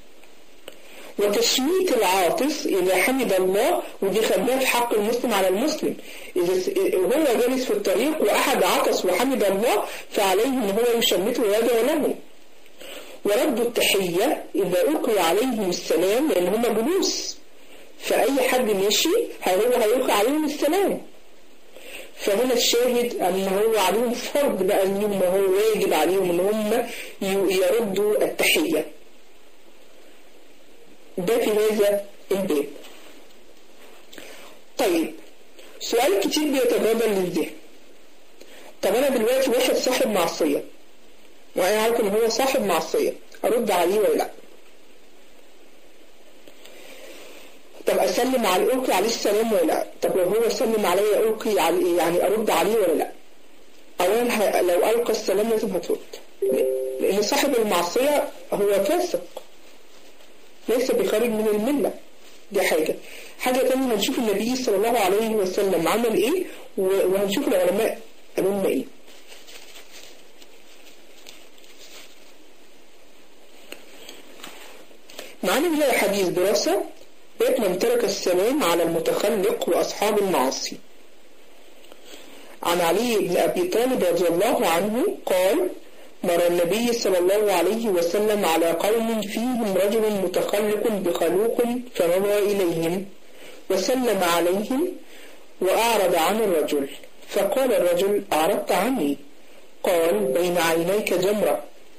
وتشميت العاطس إذا حمد الله ودي خدناها في حق المسلم على المسلم إذا هو جالس في الطريق وأحد عطس وحمد الله فعليه إن هو يشمته ويدعو له ورد التحية إذا ألقي عليهم السلام لأن هم جلوس فأي حد ماشي هو هيلقي عليهم السلام فهنا الشاهد ان هو عليهم فرض بقى ان هو واجب عليهم ان هم يردوا التحية ده في هذا الباب طيب سؤال كتير بيتبادل للذهن طب انا دلوقتي واحد صاحب معصية وانا عارف ان هو صاحب معصية ارد عليه ولا لا طب اسلم على القي عليه السلام ولا لا طب لو هو سلم عليا القي عليه يعني ارد عليه ولا لا اولا لو القى السلام لازم هترد لان صاحب المعصية هو فاسق ليس بخارج من الملة دي حاجة حاجة تانية هنشوف النبي صلى الله عليه وسلم عمل ايه وهنشوف العلماء قالوا لنا ايه معانا هنا حديث دراسة بيت من ترك السلام على المتخلق وأصحاب المعاصي عن علي بن أبي طالب رضي الله عنه قال مر النبي صلى الله عليه وسلم على قوم فيهم رجل متخلق بخلوق فنظر إليهم وسلم عليهم وأعرض عن الرجل فقال الرجل أعرضت عني قال بين عينيك جمرة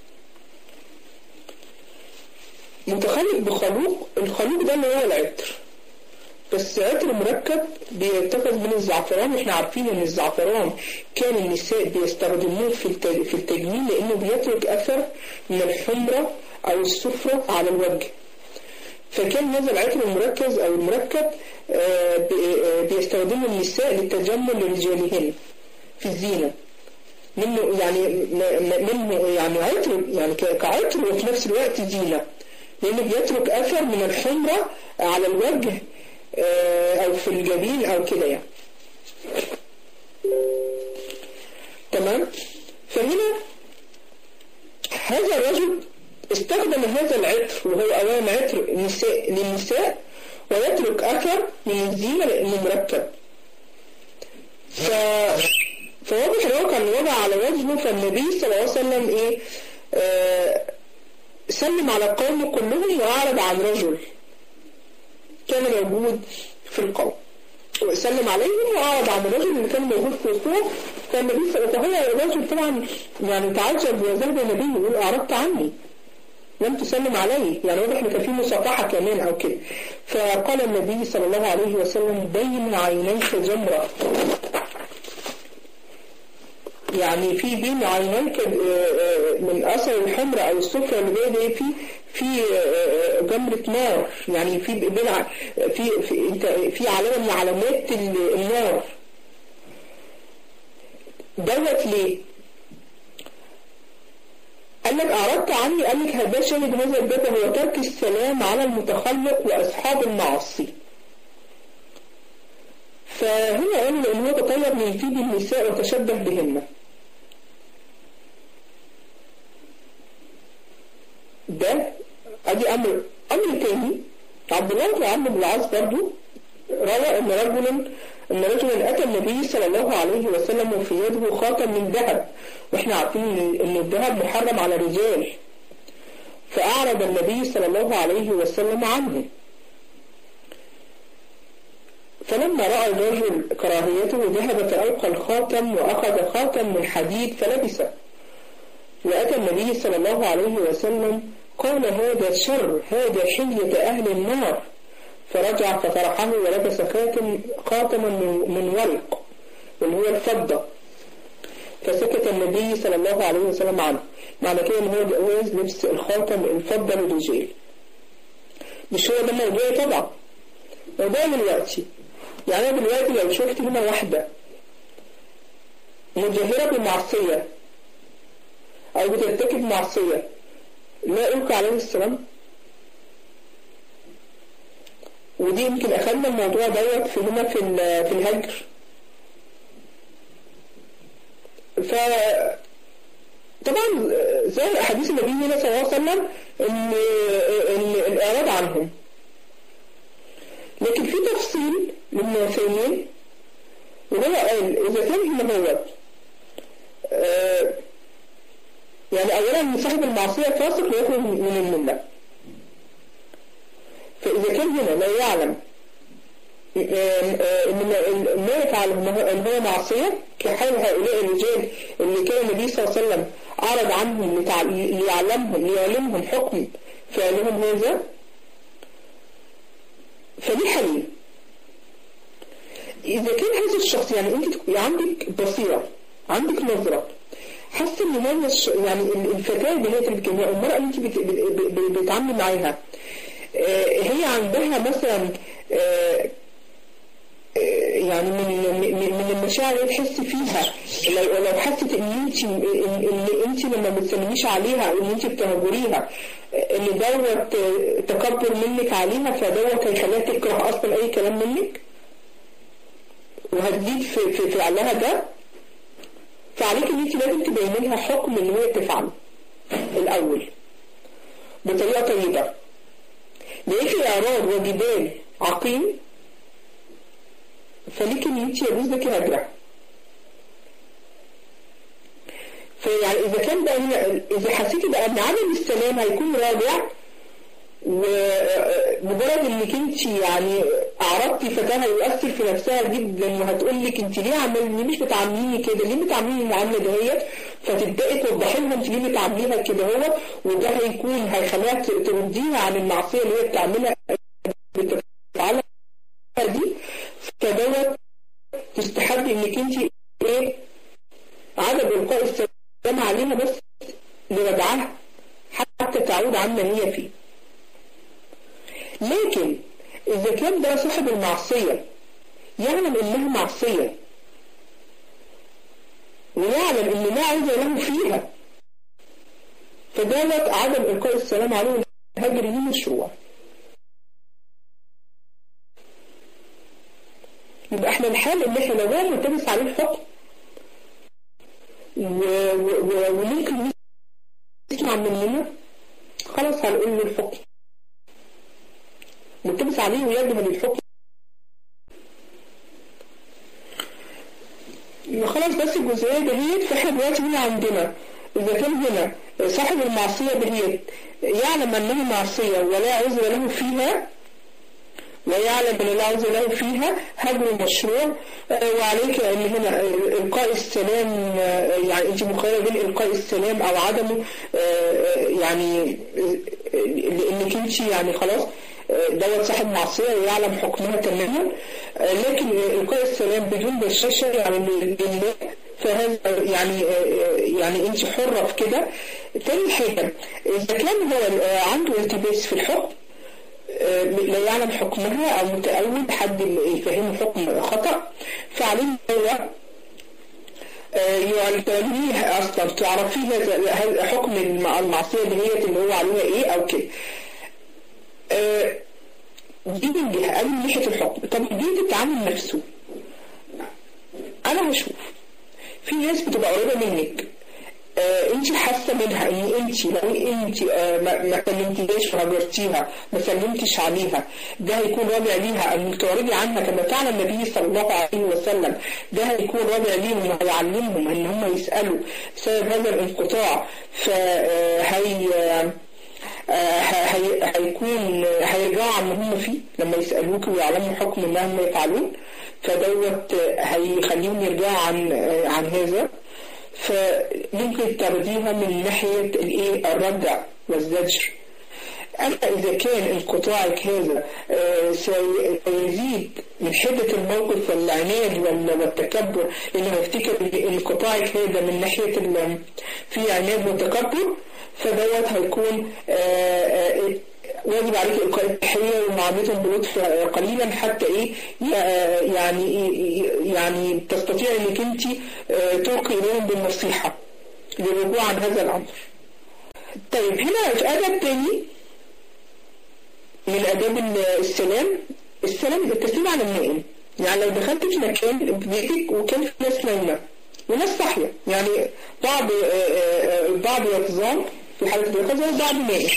متخلق بخلوق الخلوق ده اللي هو العطر بس عطر مركب بيتخذ من الزعفران واحنا عارفين ان الزعفران كان النساء بيستخدموه في في التجميل لانه بيترك اثر من الحمرة او الصفرة على الوجه فكان هذا العطر المركز او المركب بيستخدمه النساء للتجمل لرجالهن في الزينة منه يعني منه يعني عطر يعني كعطر وفي نفس الوقت زينة لأنه بيترك أثر من الحمرة على الوجه أو في الجبين أو كده يعني تمام فهنا هذا الرجل استخدم هذا العطر وهو أولا عطر النساء للنساء ويترك أثر من الزينة لأنه مركب ف... فواضح ان هو كان وضع على وجهه فالنبي صلى الله عليه وسلم ايه آه سلم على القوم كلهم وأعرض عن رجل كان موجود في القوم وسلم عليهم وأعرض عن الرجل اللي كان موجود في وسطهم فالنبي صلى الله عليه وسلم الرجل طبعا يعني تعجب وذهب النبي يقول أعرضت عني لم تسلم عليه يعني واضح ان كان في مصافحه كمان او كده فقال النبي صلى الله عليه وسلم بين عينيك جمره يعني في بين عينيك من اثر الحمرة او الصفرة اللي جايه دي في في جمرة نار يعني في بين في في انت في علامة من علامات النار دوت ليه؟ قال لك أعرضت عني قال لك هذا شاهد هذا الباب هو ترك السلام على المتخلق وأصحاب المعاصي فهنا قالوا إن هو تطير من طيب النساء وتشبه بهن ده ادي امر امر تاني عبد الله بن عمرو بن العاص برضه روى ان رجلا ان رجلا اتى النبي صلى الله عليه وسلم وفي يده خاتم من ذهب واحنا عارفين ان الذهب محرم على الرجال فاعرض النبي صلى الله عليه وسلم عنه فلما رأى الرجل كراهيته ذهب فألقى الخاتم وأخذ خاتم من حديد فلبسه وأتى النبي صلى الله عليه وسلم قال هذا شر هذا حلية أهل النار فرجع فطرحه ولبس خاتم خاتما من ورق واللي هو الفضة فسكت النبي صلى الله عليه وسلم عنه معنى كده ان هو جواز لبس الخاتم الفضة للرجال مش هو ده موضوع طبعا موضوع دلوقتي يعني انا دلوقتي لو شفت هنا واحدة مجاهرة بالمعصية او بترتكب معصية لا ألقى عليه السلام ودي يمكن أخذنا الموضوع دوت في هنا في في الهجر ف طبعا زي حديث النبي هنا صلى الله عليه وسلم ان ان الاعراض عنهم لكن في تفصيل للنافعين وهو قال اذا كان هنا هو آه يعني اولا ان صاحب المعصية فاسق ويخرج من الملة فاذا كان هنا لا يعلم ان ما يفعل ان هو معصية كحال هؤلاء الرجال اللي كان النبي صلى الله عليه وسلم عرض عنهم ليعلمهم ليعلمهم حكم فعلهم هذا فدي حليل إذا كان هذا الشخص يعني أنت عندك بصيرة عندك نظرة حاسة إن هذا الش... يعني الفتاة اللي هي الجميع المرأة اللي أنت بت... بت... بتتعاملي معاها هي عندها مثلا يعني من من المشاعر اللي تحس فيها لو لو حست ان انت ان انت لما ما بتسلميش عليها او ان انت بتهجريها ان دوت تكبر منك عليها فدوت هيخليها تكره اصلا اي كلام منك وهتزيد في في فعلها ده فعليك ان انت لازم تبيني لها حكم اللي هي بتفعله الاول بطريقه طيبه لقيتي اعراض وجدال عقيم فليك ان انت يجوز لك هجرة فيعني اذا كان بقى اذا حسيتي بقى ان عدم السلام هيكون راجع ومجرد انك انت يعني اعرضتي فتاة هيؤثر في نفسها جدا وهتقول لك انت ليه عمال ليه مش بتعامليني كده ليه بتعامليني المعامله دهيت فتبداي توضحي لها انت ليه بتعامليها كده هو وده هيكون هيخليها ترديها عن المعصيه اللي هي بتعملها بتفعلها دي فدوت تستحب انك انت ايه عدم القاء السلام عليها بس لردعها حتى تعود عما هي فيه لكن اذا كان ده صاحب المعصية يعلم انها معصية ويعلم ان لا عايز له فيها فدوت عدم القاء السلام عليه الهجر ليه مشروع يبقى احنا الحال ان احنا لو هو ملتبس عليه الحكم وممكن يسمع مننا خلاص هنقول له الحكم ملتبس عليه ويجهل الحكم خلاص بس الجزئية دهيت فاحنا دلوقتي هنا عندنا إذا كان هنا صاحب المعصية دهيت يعلم أنها معصية ولا عذر له فيها ويعلم أن لا عذر له فيها هجر مشروع وعليك أن هنا إلقاء السلام يعني أنت مخيرة بين إلقاء السلام أو عدمه يعني لأنك أنت يعني خلاص دوت صاحب معصية ويعلم حكمها تماما لكن إلقاء السلام بدون بشاشة يعني لله فهذا يعني يعني انت حرة في كده تاني حاجة إذا كان هو عنده التباس في الحكم لا يعلم حكمها أو متأول حد يفهمه حكم خطأ فعليه هو يعني تعلميه أصلا تعرفيه حكم المعصية دهيت اللي هو عليها إيه أو كده دي من جهة قبل من ناحية الحكم طب دي التعامل نفسه أنا هشوف في ناس بتبقى قريبة منك آه انت حاسه منها ان انت لو انت آه ما, ما كلمتيهاش وهجرتيها ما سلمتش عليها ده هيكون رابع ليها ان تعرضي عنها كما فعل النبي صلى الله عليه وسلم ده هيكون رابع ليهم وهيعلمهم ان هم يسالوا بسبب هذا الانقطاع فهي هي هيكون هيرجعوا عن هم فيه لما يسألوك ويعلموا حكم ما هم يفعلون فدوت هيخليهم يرجعوا عن عن هذا فممكن تاخديها من ناحية الايه الردع والزجر أما إذا كان انقطاعك هذا سيزيد من حدة الموقف والعناد والتكبر لأنه هيفتكر انقطاعك هذا من ناحية في عناد وتكبر فدوت هيكون واجب عليك إلقاء التحية ومعاملتهم بلطف قليلا حتى إيه يعني يعني تستطيع إنك أنت تلقي إليهم بالنصيحة للرجوع عن هذا الأمر. طيب هنا في أدب تاني من آداب السلام السلام التسليم على النائم يعني لو دخلت في مكان بيتك وكان في ناس نايمة وناس صاحية يعني بعض بعض يقظان في حالة اليقظة وبعض نائم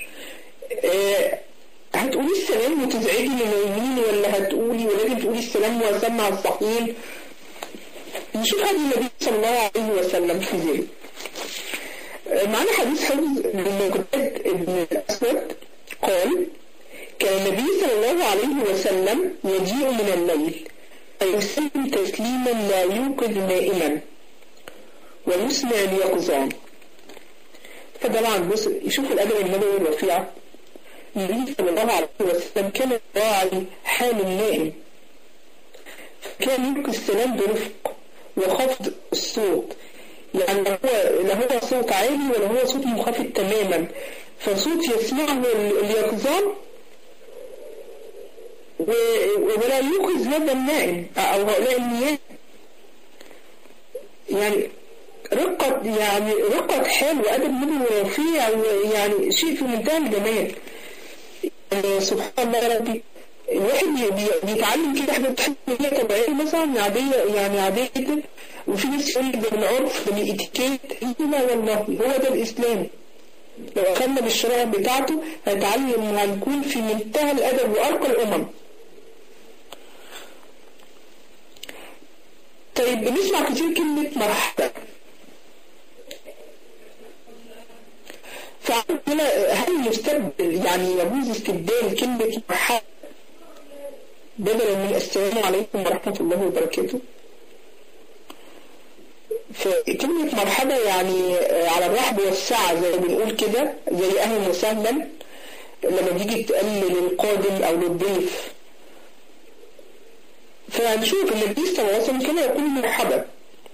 هتقولي السلام وتزعجي النايمين ولا هتقولي ولازم تقولي السلام واسمع الصحيين نشوف هذه النبي صلى الله عليه وسلم في ذلك معنا حديث حفظ لمقداد بن الأسود قال كان النبي صلى الله عليه وسلم يجيء من الليل فيسلم تسليما لا يوقظ نائما ويسمع اليقظان فطبعا بص يشوف الأدب النبوي الرفيع النبي صلى الله عليه وسلم كان راعي حال النائم كان يلقي السلام برفق وخفض الصوت يعني لا هو لا هو صوت عالي ولا هو صوت منخفض تماما فصوت يسمعه اليقظان ولا يوقظ هذا النائم أو هؤلاء النيام يعني رقة يعني رقة حال وأدب منه رفيع ويعني شيء في منتهى الجمال يعني سبحان الله يا ربي الواحد بيتعلم كده حاجات هي طبيعية مثلا عادية يعني عادية جدا وفي ناس يقول لك ده من العرف ده من الاتيكيت لا والله هو ده الإسلام لو أخذنا بالشرائع بتاعته هنتعلم وهنكون في منتهى الأدب وأرقى الأمم طيب بنسمع كتير كلمة مرحبا فهنا هل يستبدل يعني يجوز استبدال كلمة مرحبا بدلا من السلام عليكم ورحمة الله وبركاته فكلمة مرحبا يعني على الرحب والسعة زي ما بنقول كده زي أهلا وسهلا لما تيجي تقلل للقادم أو للضيف فنشوف النبي صلى الله عليه وسلم كان يقول مرحبا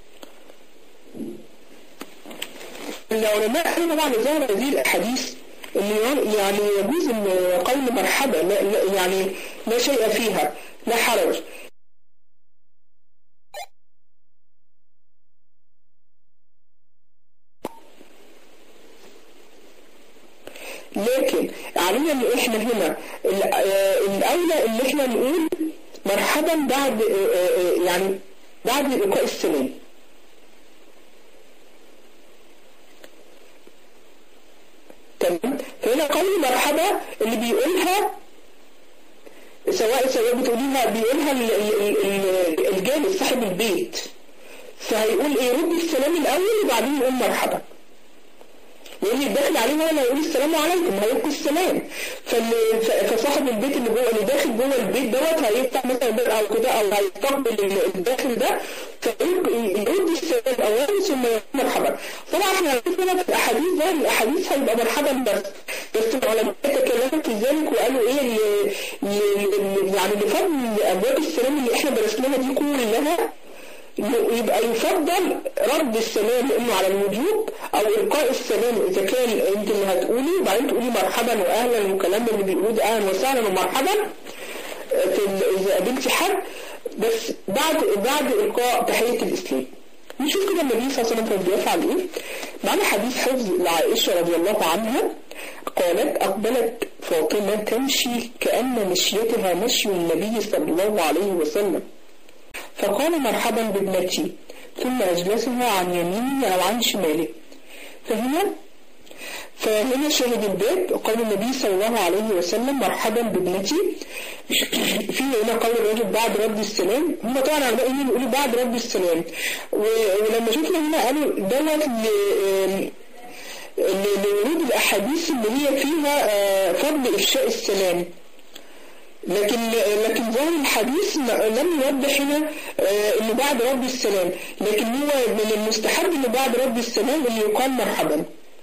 العلماء قالوا طبعا ظهر هذه الأحاديث انه يعني يجوز ان قول مرحبا لا لا يعني لا شيء فيها لا حرج لكن علينا ان احنا هنا الاولى ان احنا نقول مرحبا بعد يعني بعد إلقاء السلام تمام فهنا قول مرحبا اللي بيقولها سواء سواء بتقوليها بيقولها الجالس صاحب البيت فهيقول ايه رد السلام الاول وبعدين يقول مرحبا واللي داخل عليه ولا يقول السلام عليكم هيلقي السلام فصاحب البيت اللي جوه اللي داخل جوه البيت دوت هيفتح مثلا باب او كده او هيستقبل الداخل ده فيرد السلام اولا ثم يقول مرحبا طبعا احنا عرفنا في الاحاديث ده الاحاديث هيبقى مرحبا بس بس العلماء تكلموا في ذلك وقالوا ايه يعني لفضل ابواب السلام اللي احنا درسناها دي كلها يبقى يفضل رد السلام لانه على الوجوب او القاء السلام اذا كان انت اللي هتقولي وبعدين تقولي مرحبا واهلا والكلام اللي بيقولوه اهلا وسهلا ومرحبا في اذا قابلتي حد بس بعد بعد القاء تحيه الاسلام نشوف كده النبي صلى الله عليه وسلم كان بيفعل ايه معنا حديث حفظ لعائشه رضي الله عنها قالت أقبلت فاطمة تمشي كأن مشيتها مشي النبي صلى الله عليه وسلم فقال مرحبا بابنتي ثم أجلسها عن يمينه أو عن شماله فهنا فهنا شاهد الباب قال النبي صلى الله عليه وسلم مرحبا بابنتي في هنا قول الرجل بعد رد السلام هم طبعا علماء الدين بيقولوا بعد رد السلام ولما شفنا هنا قالوا دوت لورود الاحاديث اللي هي فيها فضل افشاء السلام لكن لكن ظاهر الحديث لم يوضح هنا انه بعد رد السلام لكن هو من المستحب انه بعد رد السلام انه يقال مرحبا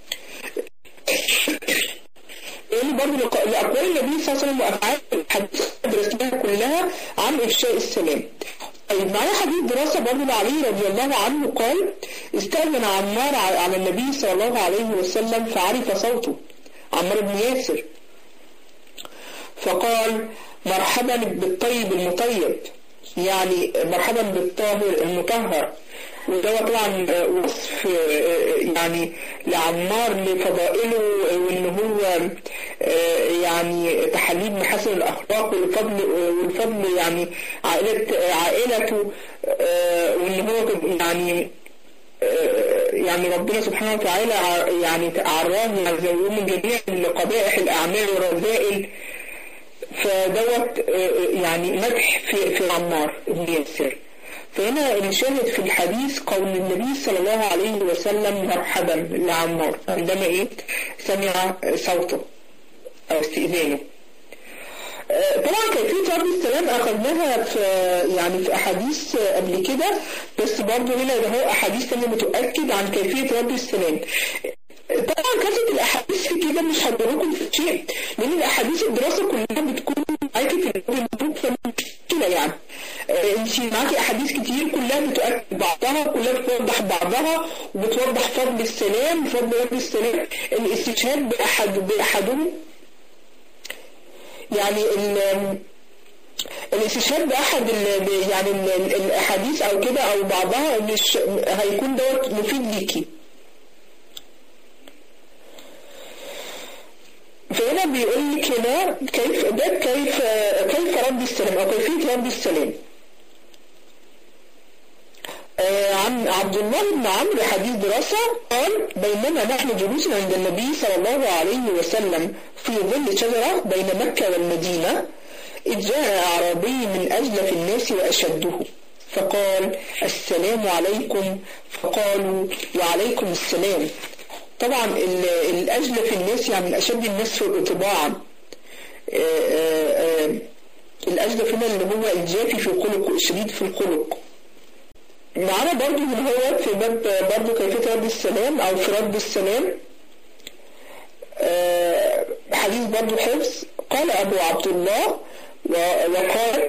لأن برضه لأقوال النبي صلى الله عليه وسلم وأفعال الحديث درسناها كلها عن إفشاء السلام. طيب معايا حديث دراسة برضه لعلي رضي الله عنه قال استأذن عمار على النبي صلى الله عليه وسلم فعرف صوته عمار بن ياسر فقال مرحبا بالطيب المطيب يعني مرحبا بالطاهر المطهر وده طبعا وصف يعني لعمار لفضائله وان هو يعني تحليل محاسن الاخلاق والفضل والفضل يعني عائلة عائلته وان هو يعني يعني ربنا سبحانه وتعالى يعني عراه زي ما من جميع قبائح الاعمال والرذائل فدوت يعني مدح في في عمار بن ياسر فهنا الشاهد في الحديث قول النبي صلى الله عليه وسلم مرحبا لعمار عندما ايه سمع صوته او استئذانه طبعا كيفية رد السلام أخذناها في يعني في أحاديث قبل كده بس برضه هنا ده هو أحاديث تانية بتؤكد عن كيفية رد السلام طبعا كثرة الأحاديث في كده مش هتضركم في شيء لأن الأحاديث الدراسة كلها بتكون معاكي في النبوك فمشكلة يعني انت معاكي احاديث كتير كلها بتؤكد بعضها كلها بتوضح بعضها وبتوضح فضل السلام فضل رب السلام الاستشهاد باحد باحدهم يعني الاستشهاد باحد يعني الاحاديث او كده او بعضها مش هيكون دوت مفيد ليكي فهنا بيقول لك هنا كيف ده كيف كيف رد السلام او كيفيه رد السلام آه عن عبد الله بن عمرو حديث دراسة قال بينما نحن جلوس عند النبي صلى الله عليه وسلم في ظل شجرة بين مكة والمدينة إذ جاء أعرابي من أجلف الناس وأشده فقال السلام عليكم فقالوا وعليكم السلام طبعا الأجلف الناس يعني من أشد الناس طباعا الأجلف هنا اللي هو الجافي في الخلق الشديد في الخلق معانا برضو من هو في باب برضو كيفية رد السلام أو في رد السلام حديث برضو حفظ قال أبو عبد الله وقال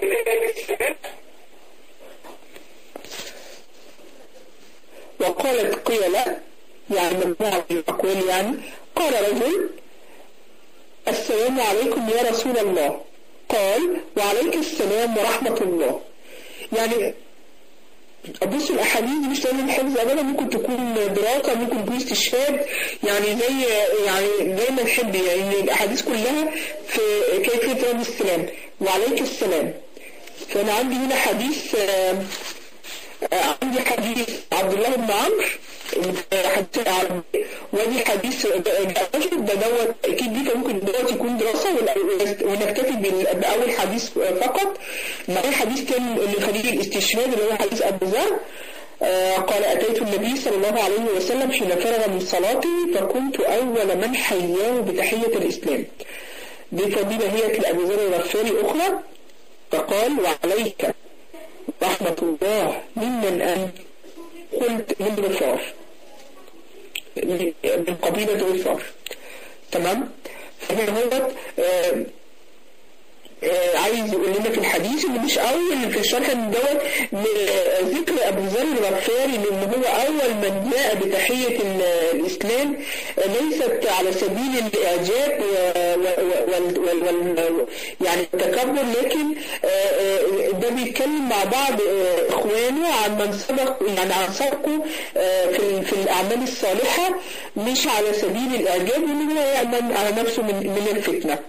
وقالت قيلة يعني مجموعة من الأقوال يعني قال رجل السلام عليكم يا رسول الله قال وعليك السلام ورحمة الله يعني بص الاحاديث دي مش لازم حفظ ابدا ممكن تكون دراسه ممكن تكون استشهاد يعني زي يعني زي ما نحب يعني الاحاديث كلها في كيفيه رد السلام وعليك السلام فانا عندي هنا حديث عندي حديث عبد الله بن عمرو حديث العربي ودي حديث الرجل ده دوت اكيد دي ممكن دوت يكون دراسه ونكتفي باول حديث فقط مع حديث كان لخليل الاستشهاد اللي هو حديث ابو ذر قال أتيت النبي صلى الله عليه وسلم حين فرغ من صلاتي فكنت أول من حياه بتحية الإسلام دي فضيلة هي لأبي ذر الغفاري أخرى فقال وعليك رحمة الله ممن أنت قلت من غفار من قبيلة غفار تمام فهنا هو آه آه عايز يقول لنا في الحديث ان مش اول في الشرح ان دوت ذكر ابو ذر الغفاري لان هو اول من جاء بتحيه الاسلام ليست على سبيل الاعجاب وال يعني التكبر لكن آه ده بيتكلم مع بعض اخوانه عن من سبق يعني عن سبقه في في الاعمال الصالحه مش على سبيل الاعجاب وان هو يامن على نفسه من من الفتنه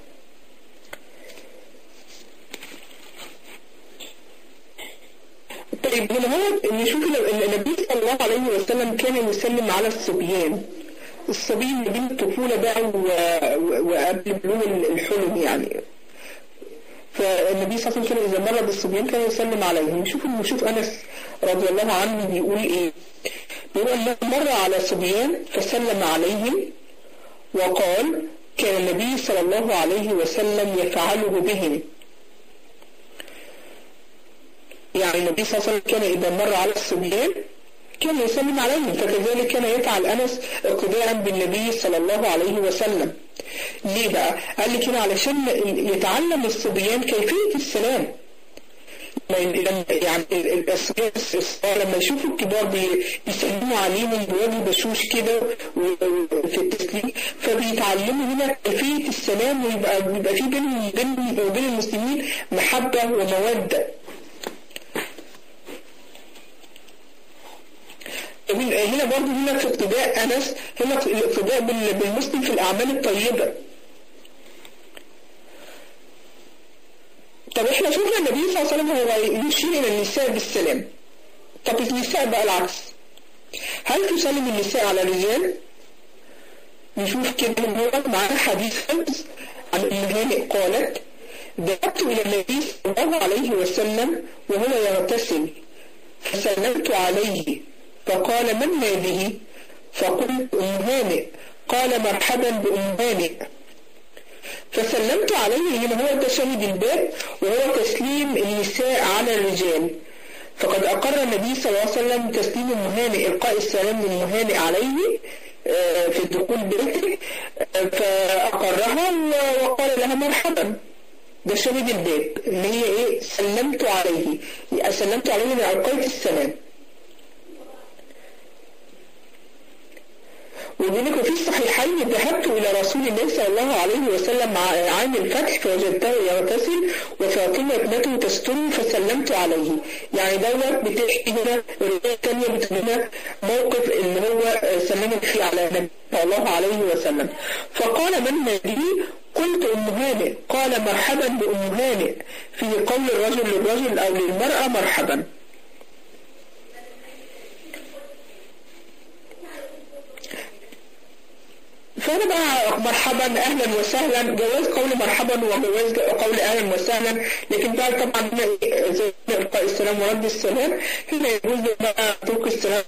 طيب هنا هو نشوف النبي صلى الله عليه وسلم كان يسلم على الصبيان الصبي اللي بين الطفولة بقى وقبل بلوغ الحلم يعني فالنبي صلى الله عليه وسلم إذا مر بالصبيان كان يسلم عليهم نشوف نشوف أنس رضي الله عنه بيقول إيه بيقول أنه مر على صبيان فسلم عليهم وقال كان النبي صلى الله عليه وسلم يفعله بهم يعني النبي صلى الله عليه وسلم كان إذا مر على الصبيان كان يسلم عليهم فكذلك كان يفعل أنس اقتداء بالنبي صلى الله عليه وسلم ليه بقى؟ قال لك هنا علشان يتعلم الصبيان كيفية السلام يعني الصغير لما يشوفوا الكبار بيسلموا عليهم بوجه بشوش كده في التسليم فبيتعلموا هنا كيفية السلام ويبقى بيبقى في بينهم وبين وبين المسلمين محبة ومودة هنا برضه هنا في اقتداء أنس هنا الاقتداء بالمسلم في الأعمال الطيبة طب احنا شفنا النبي صلى الله عليه وسلم هو يشير إلى النساء بالسلام طب النساء بقى العكس هل تسلم النساء على الرجال؟ نشوف كده من هو معانا حديث خمس عن أم هانئ قالت ذهبت إلى النبي صلى الله عليه وسلم وهو يغتسل فسلمت عليه فقال من هذه فقلت أم هانئ قال مرحبا بأم هانئ فسلمت عليه هنا هو تشهد الباب وهو تسليم النساء على الرجال فقد أقر النبي صلى الله عليه وسلم تسليم المهانئ إلقاء السلام للمهانئ عليه في دخول بيته فأقرها وقال لها مرحبا ده شاهد الباب اللي هي ايه سلمت عليه سلمت عليه من ألقيت السلام وذلك في الصحيحين ذهبت إلى رسول الله صلى الله عليه وسلم عام الفتح فوجدته يغتسل وفاطمة ابنته تستر فسلمت عليه يعني دوت بتحكي هنا الرواية الثانية بتقول موقف اللي هو سلم فيه على النبي صلى الله عليه وسلم فقال من هذه قلت أم هانئ قال مرحبا بأم هانئ في قول الرجل للرجل أو للمرأة مرحبا فأنا بقى مرحبا أهلا وسهلا جواز قول مرحبا وجواز قول أهلا وسهلا لكن بقى طبعا هنا زي إلقاء السلام ورد السلام هنا يجوز بقى ترك السلام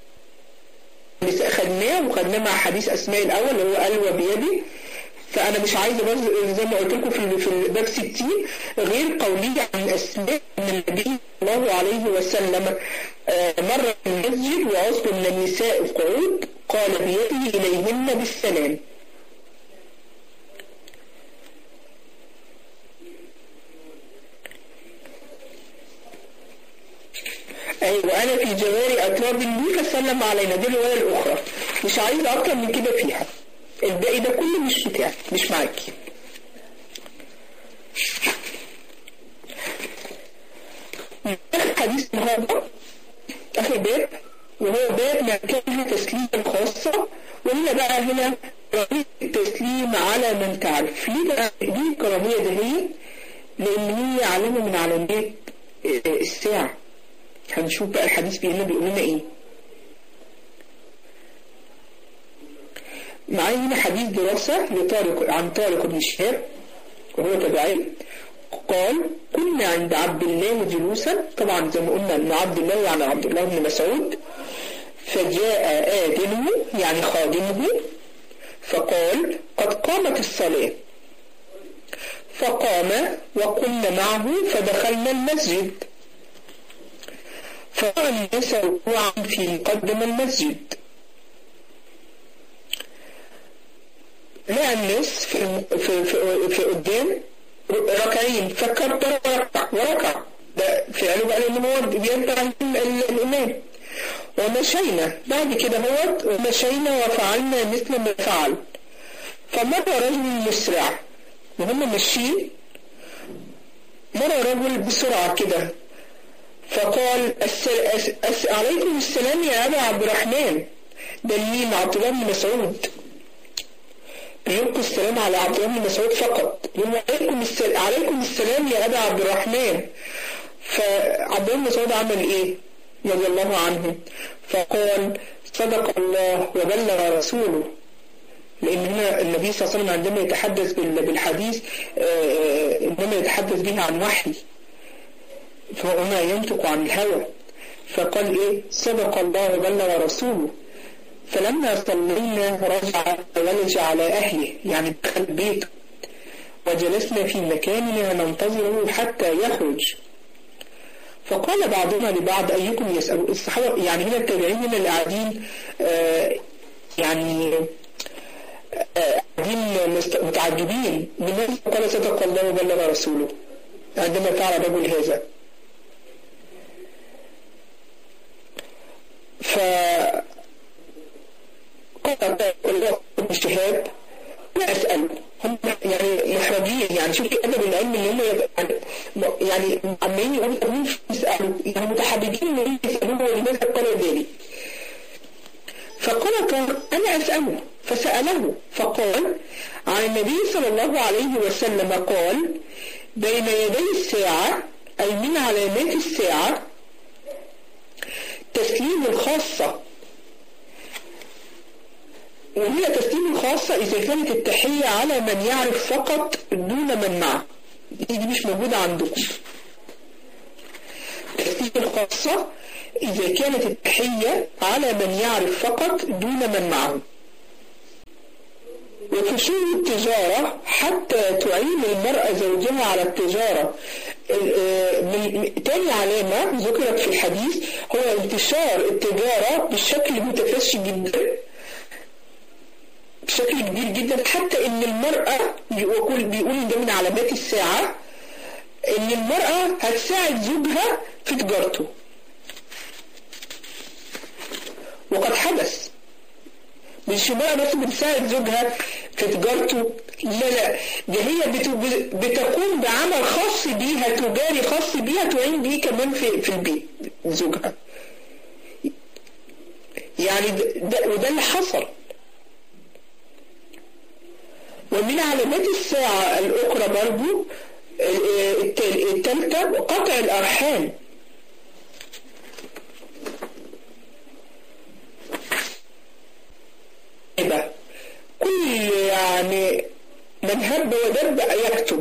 خدناه وخدناه مع حديث أسماء الأول اللي هو ألوى بيدي فأنا مش عايزة بس زي ما قلت لكم في في الباب 60 غير قولي عن أسماء من النبي صلى الله عليه وسلم مر في المسجد وعصب من النساء قعود قال بيده إليهن بالسلام أيوة أنا في جواري أطلاب لي فسلم علينا دي الرواية الأخرى مش عايزة أكتر من كده فيها الباقي ده كله مش بتاعي مش معاكي حديث النهارده آخر باب وهو باب مكانها تسليما خاصة وهنا بقى هنا التسليم على من تعرف ليه بقى دي الكرامية ده هي لأن هي علامة من علامات الساعة هنشوف بقى الحديث بيقول بيقول لنا ايه معايا هنا حديث دراسة لطارق عن طارق بن شهاب وهو تبعي قال كنا عند عبد الله جلوسا طبعا زي ما قلنا ان عبد الله يعني عبد الله بن مسعود فجاء آدمه يعني خادمه فقال قد قامت الصلاة فقام وقمنا معه فدخلنا المسجد فرأى الناس ركوعا في مقدم المسجد لقى الناس في, في, في, في قدام ركعين فكبر وركع وركع ده فعله بقى لأنه هو بيتبع الإمام ومشينا بعد كده هو ومشينا وفعلنا مثل ما فعل فمر رجل مسرع وهم ماشيين مر رجل بسرعة كده فقال السل... أس... أس... عليكم السلام يا أبا عبد الرحمن ده مين عبد الله بن مسعود يلقي السلام على عبد الله بن مسعود فقط يقول عليكم السلام عليكم السلام يا ابا عبد الرحمن فعبد الله بن مسعود عمل ايه رضي الله عنه فقال صدق الله وبلغ رسوله لأن هنا النبي صلى الله عليه وسلم عندما يتحدث بالحديث إنما يتحدث به عن وحي فهنا ينطق عن الهوى فقال إيه صدق الله وبلغ رسوله فلما صلينا رجع ولج على أهله يعني دخل بيته وجلسنا في مكاننا ننتظره حتى يخرج فقال بعضنا لبعض أيكم يسأل الصحابة يعني هنا التابعين هنا اللي قاعدين آه يعني قاعدين آه متعجبين لماذا قال صدق الله وبلغ رسوله عندما فعل رجل هذا ف قال اجتهاد لا أسأل هم يعني محرجين يعني شوف أدب العلم إن هم يعني عمالين يقولوا مين يسألوا يعني متحددين إن يسألوه ولماذا قال ذلك فقال طارق أنا أسأله فسأله فقال عن النبي صلى الله عليه وسلم قال بين يدي الساعة أي من علامات الساعة تسليم الخاصة وهي تسليم الخاصة إذا كانت التحية على من يعرف فقط دون من معه دي مش موجودة عندكم تسليم الخاصة إذا كانت التحية على من يعرف فقط دون من معه وفي التجارة حتى تعين المرأة زوجها على التجارة من تاني علامة ذكرت في الحديث هو انتشار التجارة بشكل متفشي جدا بشكل كبير جدا حتى ان المرأة بيقول بيقول إن ده من علامات الساعة ان المرأة هتساعد زوجها في تجارته وقد حدث مش المرأة بس بتساعد زوجها في تجارته لا لا ده هي بت- بتقوم بعمل خاص بيها تجاري خاص بيها تعين بيه كمان في في البيت زوجها يعني ده ده- وده اللي حصل ومن علامات الساعة الأخرى برضو الثالثة قطع الأرحام يبقى كل يعني من هب ودب يكتب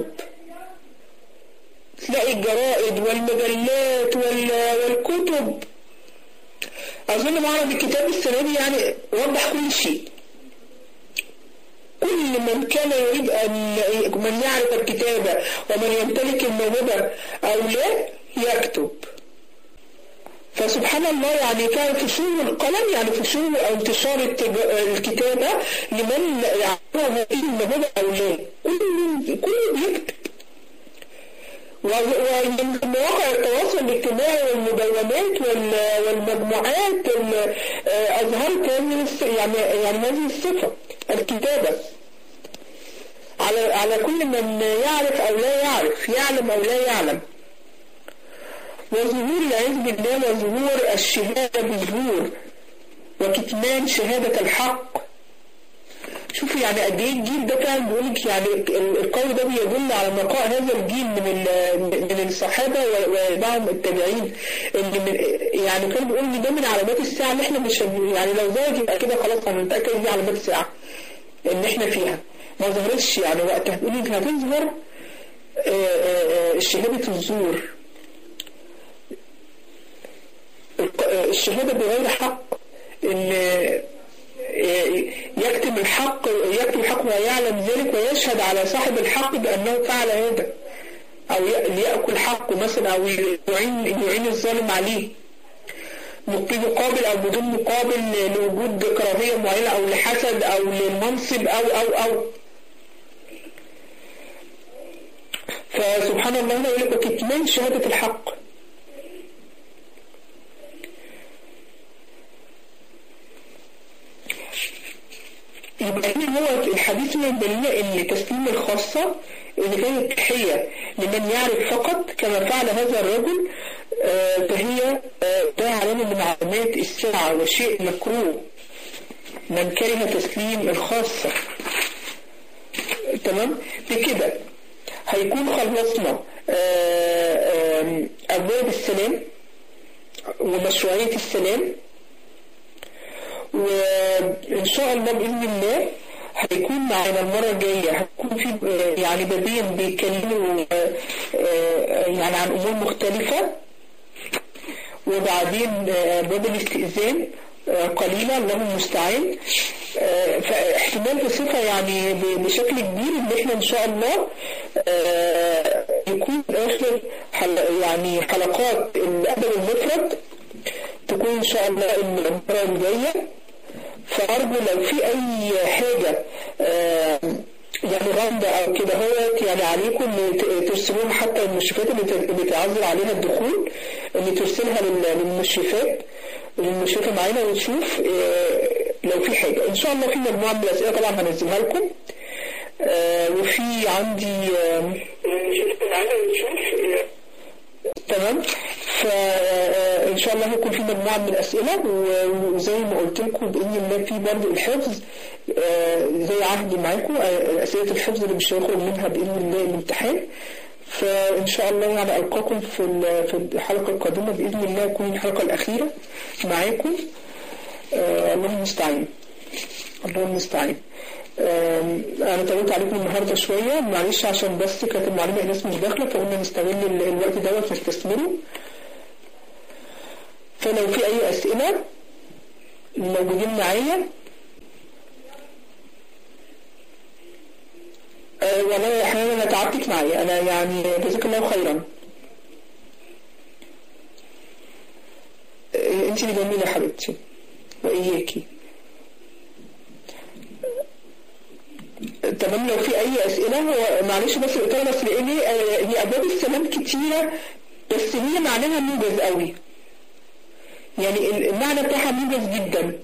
تلاقي الجرائد والمجلات وال- والكتب أظن معرض الكتاب السنة دي يعني وضح كل شيء كل من كان يريد أن من يعرف الكتابة ومن يمتلك الموهبة أو لا يكتب فسبحان الله يعني كان فشو القلم يعني فشو أو انتشار التج- الكتابة لمن يعرف هذه الموهبة أو لا كل كل بيكتب ومن مواقع التواصل الاجتماعي والمدونات وال- والمجموعات ال- آه، أظهرت هذه الص- يعني يعني هذه الصفة الكتابة على على كل من يعرف أو لا يعرف يعلم أو لا يعلم وظهور العياذ بالله وظهور الشهادة بالزور وكتمان شهادة الحق شوفوا يعني قد ايه الجيل ده كان بيقول لك يعني القول ده بيدل على نقاء هذا الجيل من ال- من الصحابه ومعهم التابعين اللي من يعني كان بيقول ان ده من علامات الساعه اللي احنا مش يعني لو ظهرت يبقى كده خلاص انا متاكد ان دي علامات الساعه اللي احنا فيها ما ظهرتش يعني وقتها بيقول لك هتظهر آه، آه، آه، شهاده الزور الق- آه، الشهاده بغير حق ان يكتم الحق يكتم الحق ويعلم ذلك ويشهد على صاحب الحق بأنه فعل هذا أو ي- ليأكل حقه مثلا أو يعين يعين الظالم عليه بمقابل أو بدون مقابل لوجود كراهية معينة أو لحسد أو للمنصب أو أو أو فسبحان الله يقول لك وكتمان شهادة الحق يبقى هنا هو الحديث من يدلنا ان تسليم الخاصة اللي كانت تحية لمن يعرف فقط كما فعل هذا الرجل آه، فهي آه، ده علامة من علامات الساعة وشيء مكروه من كره تسليم الخاصة تمام بكده هيكون خلصنا آه، آم، أبواب السلام ومشروعية السلام وإن شاء الله بإذن الله هيكون معنا المرة الجاية هيكون في آه، يعني بابين بيتكلموا آه، آه، يعني عن أمور مختلفة وبعدين آه، باب الاستئذان آه، قليلا الله المستعان آه، فاحتمال بصفة يعني ب- بشكل كبير ان احنا ان شاء الله آه، يكون اخر حل- يعني حلقات الادب المفرد تكون ان شاء الله المرة الجاية فأرجو لو في أي حاجة آه، يعني غامضة أو كده هو يعني عليكم ت- ترسلوها حتى المشرفات اللي ت- اللي تعذر عليها الدخول اللي ترسلها لل- للمشرفات للمشرفة معانا ونشوف آه، لو في حاجة إن شاء الله في مجموعة من الأسئلة طبعا هنزلها لكم آه، وفي عندي آه، المشرفة معانا ونشوف آه، تمام فان شاء الله هيكون في مجموعه من الاسئله و- وزي ما قلت لكم باذن الله في برضه الحفظ آه، زي عهدي معاكم آه، اسئله الحفظ اللي مش هيخرج منها باذن الله الامتحان فان شاء الله يعني القاكم في ال- في الحلقه القادمه باذن الله تكون الحلقه الاخيره معاكم آه، الله المستعان الله المستعان آم، انا طولت عليكم النهارده شويه معلش عشان بس كانت المعلومه الناس مش داخله فقلنا نستغل ال- الوقت دوت نستثمره فلو في اي اسئله موجودين معايا أه والله يا حنان انا تعبتك معايا انا يعني جزاك الله خيرا أه انت اللي جميله يا حبيبتي واياكي تمام لو في اي اسئله هو معلش بس قلت بس لان هي ابواب السلام كتيره بس هي معناها موجز قوي يعني المعنى بتاعها موجز جدا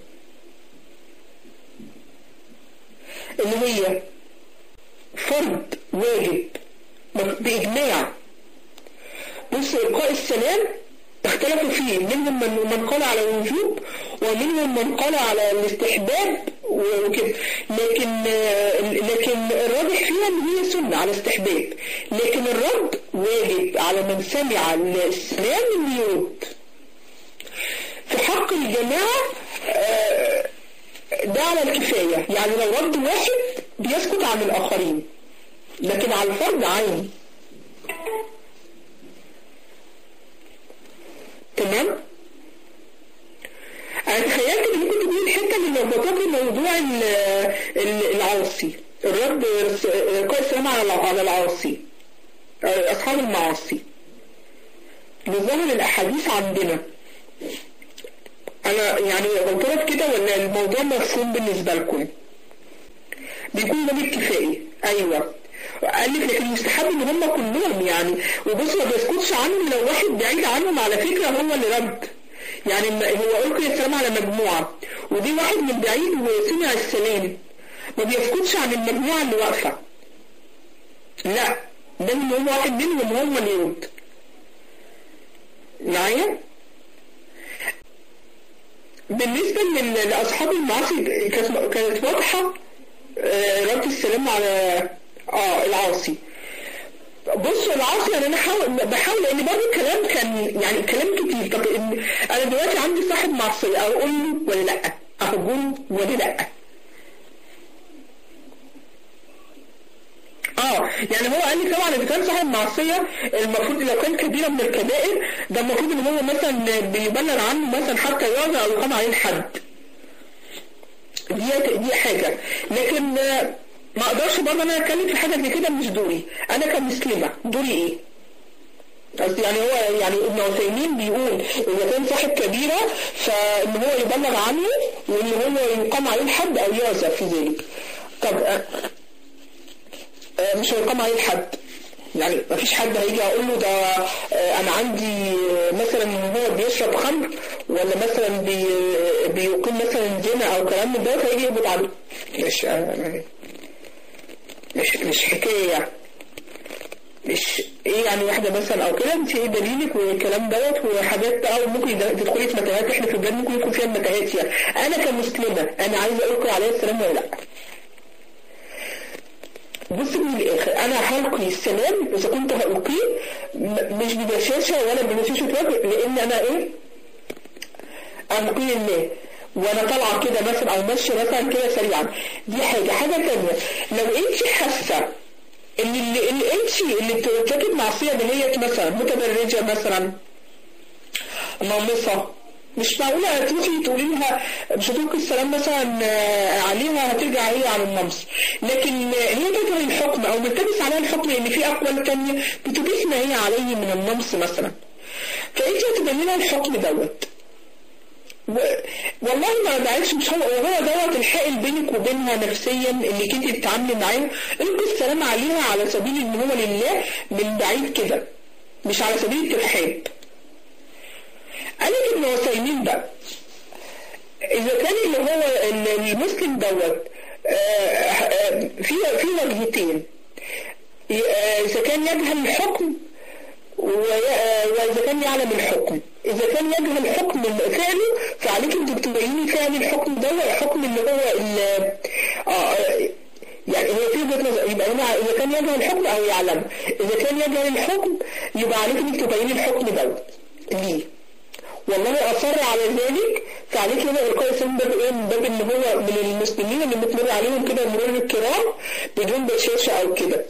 اللي هي فرض واجب بإجماع بص إلقاء السلام اختلفوا فيه منهم من, من قال على الوجوب ومنهم من قال على الاستحباب وكده لكن لكن الراجح فيها ان هي سنه على استحباب لكن الرد واجب على من سمع السلام ان يرد في حق الجماعه ده على الكفايه يعني لو رد واحد بيسكت عن الاخرين لكن على الفرد عين تمام انا تخيلت ان ممكن تكون الحته اللي مربوطه بموضوع العاصي الرد القاء السلام على العاصي اصحاب المعاصي لظاهر الاحاديث عندنا انا يعني غلطانه كده ولا الموضوع مفهوم بالنسبه لكم بيكون ده بالكفايه ايوه قال لك لكن يستحب ان هم كلهم يعني وبص ما بيسكتش عنهم لو واحد بعيد عنهم على فكره هو اللي رد يعني هو ألقي السلام على مجموعة ودي واحد من بعيد وسمع السلام ما بيسكتش عن المجموعة اللي واقفة لا ده ان هو واحد منهم هم اللي يرد معايا بالنسبة لأصحاب المعاصي كانت واضحة رد السلام على اه العاصي بص العاصي يعني انا حاول بحاول لان برضه الكلام كان يعني كلام كتير طب إن انا دلوقتي عندي صاحب معصيه اقول له ولا لا؟ اهجره ولا لا؟ اه يعني هو قال لي طبعا اذا كان صاحب معصيه المفروض لو كان كبيره من الكبائر ده المفروض ان هو مثلا بيبلغ عنه مثلا حتى يعزى او يقام عليه الحد دي دي حاجه لكن ما اقدرش برضه انا اتكلم في حاجه زي كده مش دوري انا كمسلمه دوري ايه قصدي يعني هو يعني ابن عثيمين بيقول اذا كان صاحب كبيره فان هو يبلغ عنه وان هو يقام عليه الحد او يعزى في ذلك طب آه آه مش هيقام عليه الحد يعني ما فيش حد هيجي اقول له ده آه انا عندي مثلا ان هو بيشرب خمر ولا مثلا بي بيقيم مثلا زنا او كلام من ده فيجي يقبض عليه مش مش مش حكايه مش ايه يعني واحده مثلا او كده انت ايه دليلك والكلام دوت وحاجات بقى وممكن تدخلي في متاهات احنا في البلد ممكن يكون فيها متاهات يعني انا كمسلمه انا عايزه القي عليه السلام ولا لا بص من الاخر انا هلقي السلام اذا كنت هلقيه مش ببشاشه ولا ببشاشه وجه لان انا ايه القي الله وانا طالعه كده مثلا او ماشيه مثلا كده سريعا دي حاجه حاجه ثانيه لو انت حاسه ان اللي, اللي انت اللي بترتكب معصيه دهيت مثلا متبرجه مثلا نامصه مش معقولة تروحي تقولي لها مش هتلقي السلام مثلا عليها هترجع هي عن النمص لكن هي تكره الحكم او ملتبس عليها الحكم لان في اقوال تانية بتبيح ما هي عليه من النمص مثلا فانت هتبين لها الحكم دوت و... والله ما بعرفش مش هو هو دوت الحائل بينك وبينها نفسيا انك انت تتعاملي معاه القي السلام عليها على سبيل ان هو لله من بعيد كده مش على سبيل الترحاب قال لك ابن عثيمين بقى اذا كان اللي هو المسلم دوت في في وجهتين اذا كان يجهل الحكم واذا كان يعلم الحكم اذا كان يجهل الحكم فعله فعليك انت تبيني فعل الحكم ده الحكم اللي هو اه يعني هي في وجهه نظر يبقى هنا اذا كان يجهل الحكم او يعلم اذا كان يجهل الحكم يبقى عليك انك تبيني الحكم دوت ليه والله اصر على ذلك فعليك هنا القاء السلام باب ايه من باب ان هو من المسلمين اللي بتمر عليهم كده مرور الكرام بدون بشاشه او كده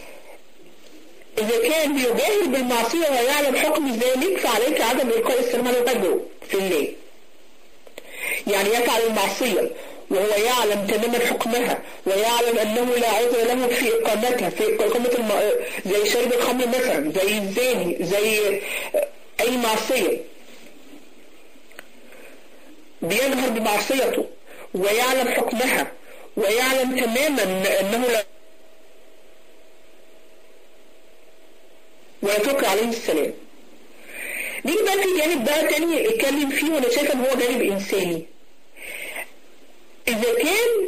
إذا كان بيجاهر بالمعصية ويعلم حكم ذلك فعليك عدم إلقاء السلام على أجره في الله يعني يفعل المعصية وهو يعلم تماما حكمها ويعلم أنه لا عذر له في إقامتها في إقامة الم... زي شرب الخمر مثلا زي الزاني زي أي معصية بيجهر بمعصيته ويعلم حكمها ويعلم تماما أنه لا ويترك عليه السلام نيجي بقى في جانب بقى تاني اتكلم فيه وانا شايفه ان هو جانب انساني اذا كان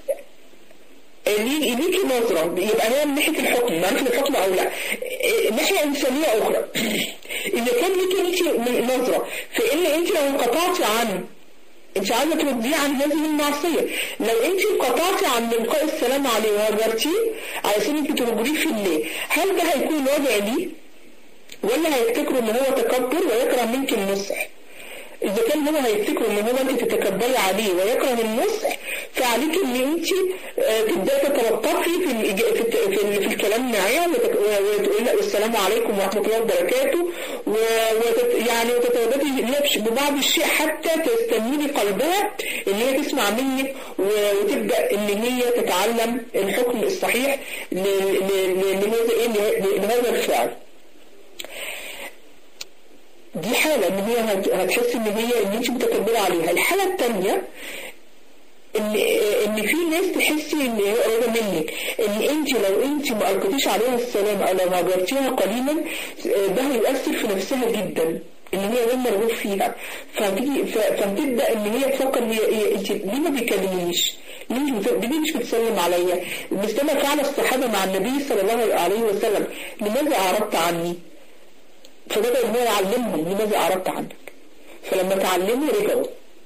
ليه ليكي نظرة يبقى هي من ناحية الحكم معرفة الحكم أو لا ناحية إنسانية أخرى إذا كان ليكي ليكي نظرة في إن أنت لو انقطعتي عن انت عايزه ترديه عن هذه المعصيه لو انت انقطعتي عن القاء السلام عليه وهجرتيه علشان انت تهجريه في الله هل ده هيكون وضع ليه ولا هيفتكروا ان هو تكبر ويكره منك النصح إذا كان هو هيفتكروا إن هو أنت تتكبري عليه ويكره النصح فعليك إن أنت تبدأي تتلطفي في في, في, في الكلام معاه وتقولي له السلام عليكم ورحمة الله وبركاته ويعني وتتوددي ببعض الشيء حتى تستنيني قلبها إن هي تسمع منك وتبدأ إن هي تتعلم الحكم الصحيح لهذا إيه لهذا الفعل. دي حالة ان هي هتحس ان هي ان انت متكبرة عليها الحالة التانية ان ان في ناس تحسي ان هي قريبة منك ان انت لو انت ما القيتيش عليها السلام او لو هجرتيها قليلا ده هيؤثر في نفسها جدا ان هي غير مرغوب فيها فتيجي فتبدا ان هي تفكر هي انت ليه ما بيكلمنيش؟ ليه مش ليه مش بتسلم عليا؟ مثل ما فعل الصحابه مع النبي صلى الله عليه وسلم لماذا اعرضت عني؟ فبدأ ان هو يعلمهم لماذا أردت عنك فلما تعلموا رجعوا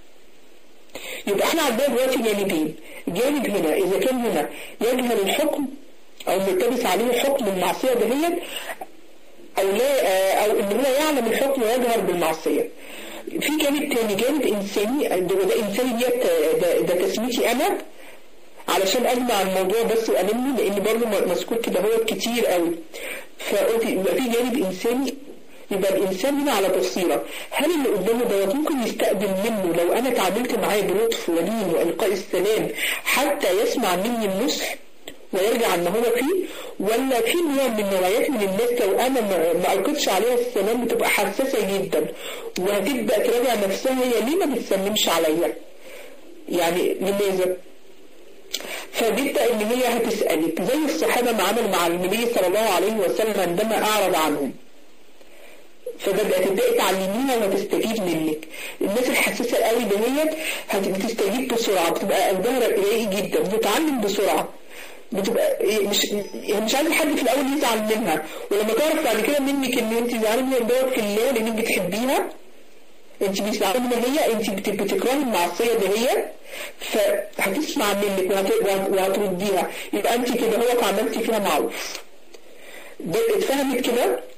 يبقى احنا عندنا دلوقتي جانبين جانب هنا إذا كان هنا يجهل الحكم أو ملتبس عليه حكم المعصية دهيت أو لا أو إن هو يعلم الحكم ويجهر بالمعصية في جانب تاني جانب إنساني ده, ده إنساني ديت ده, ده تسميتي أنا علشان أجمع الموضوع بس وألمه لأن برضه مذكور كده هو كتير قوي فقلت يبقى في جانب إنساني يبقى الإنسان هنا على بصيرة هل اللي قدامه دوت ممكن يستقبل منه لو أنا تعاملت معاه بلطف ولين وإلقاء السلام حتى يسمع مني النصح ويرجع ان هو فيه ولا في نوع من نوعيات من الناس لو انا ما القيتش عليها السلام بتبقى حساسه جدا وهتبدا تراجع نفسها هي ليه ما بتسلمش عليا يعني لماذا فبتبدا ان هي هتسالك زي الصحابه ما عمل مع النبي صلى الله عليه وسلم عندما اعرض عنهم فبدأ تبدأي تعلميها وتستجيب منك الناس الحساسة قوي دهيت بتستجيب بسرعة بتبقى قلبها رقيق جدا بتتعلم بسرعة بتبقى مش مش عايزه حد في الاول يزعل منها ولما تعرف بعد كده منك ان انت زعلانه من دوت في الله لانك بتحبيها انت مش زعلانه منها هي انت بتكرهي المعصيه دهيت فهتسمع منك وهترديها يبقى انت كده هو عملتي فيها معروف اتفهمت كده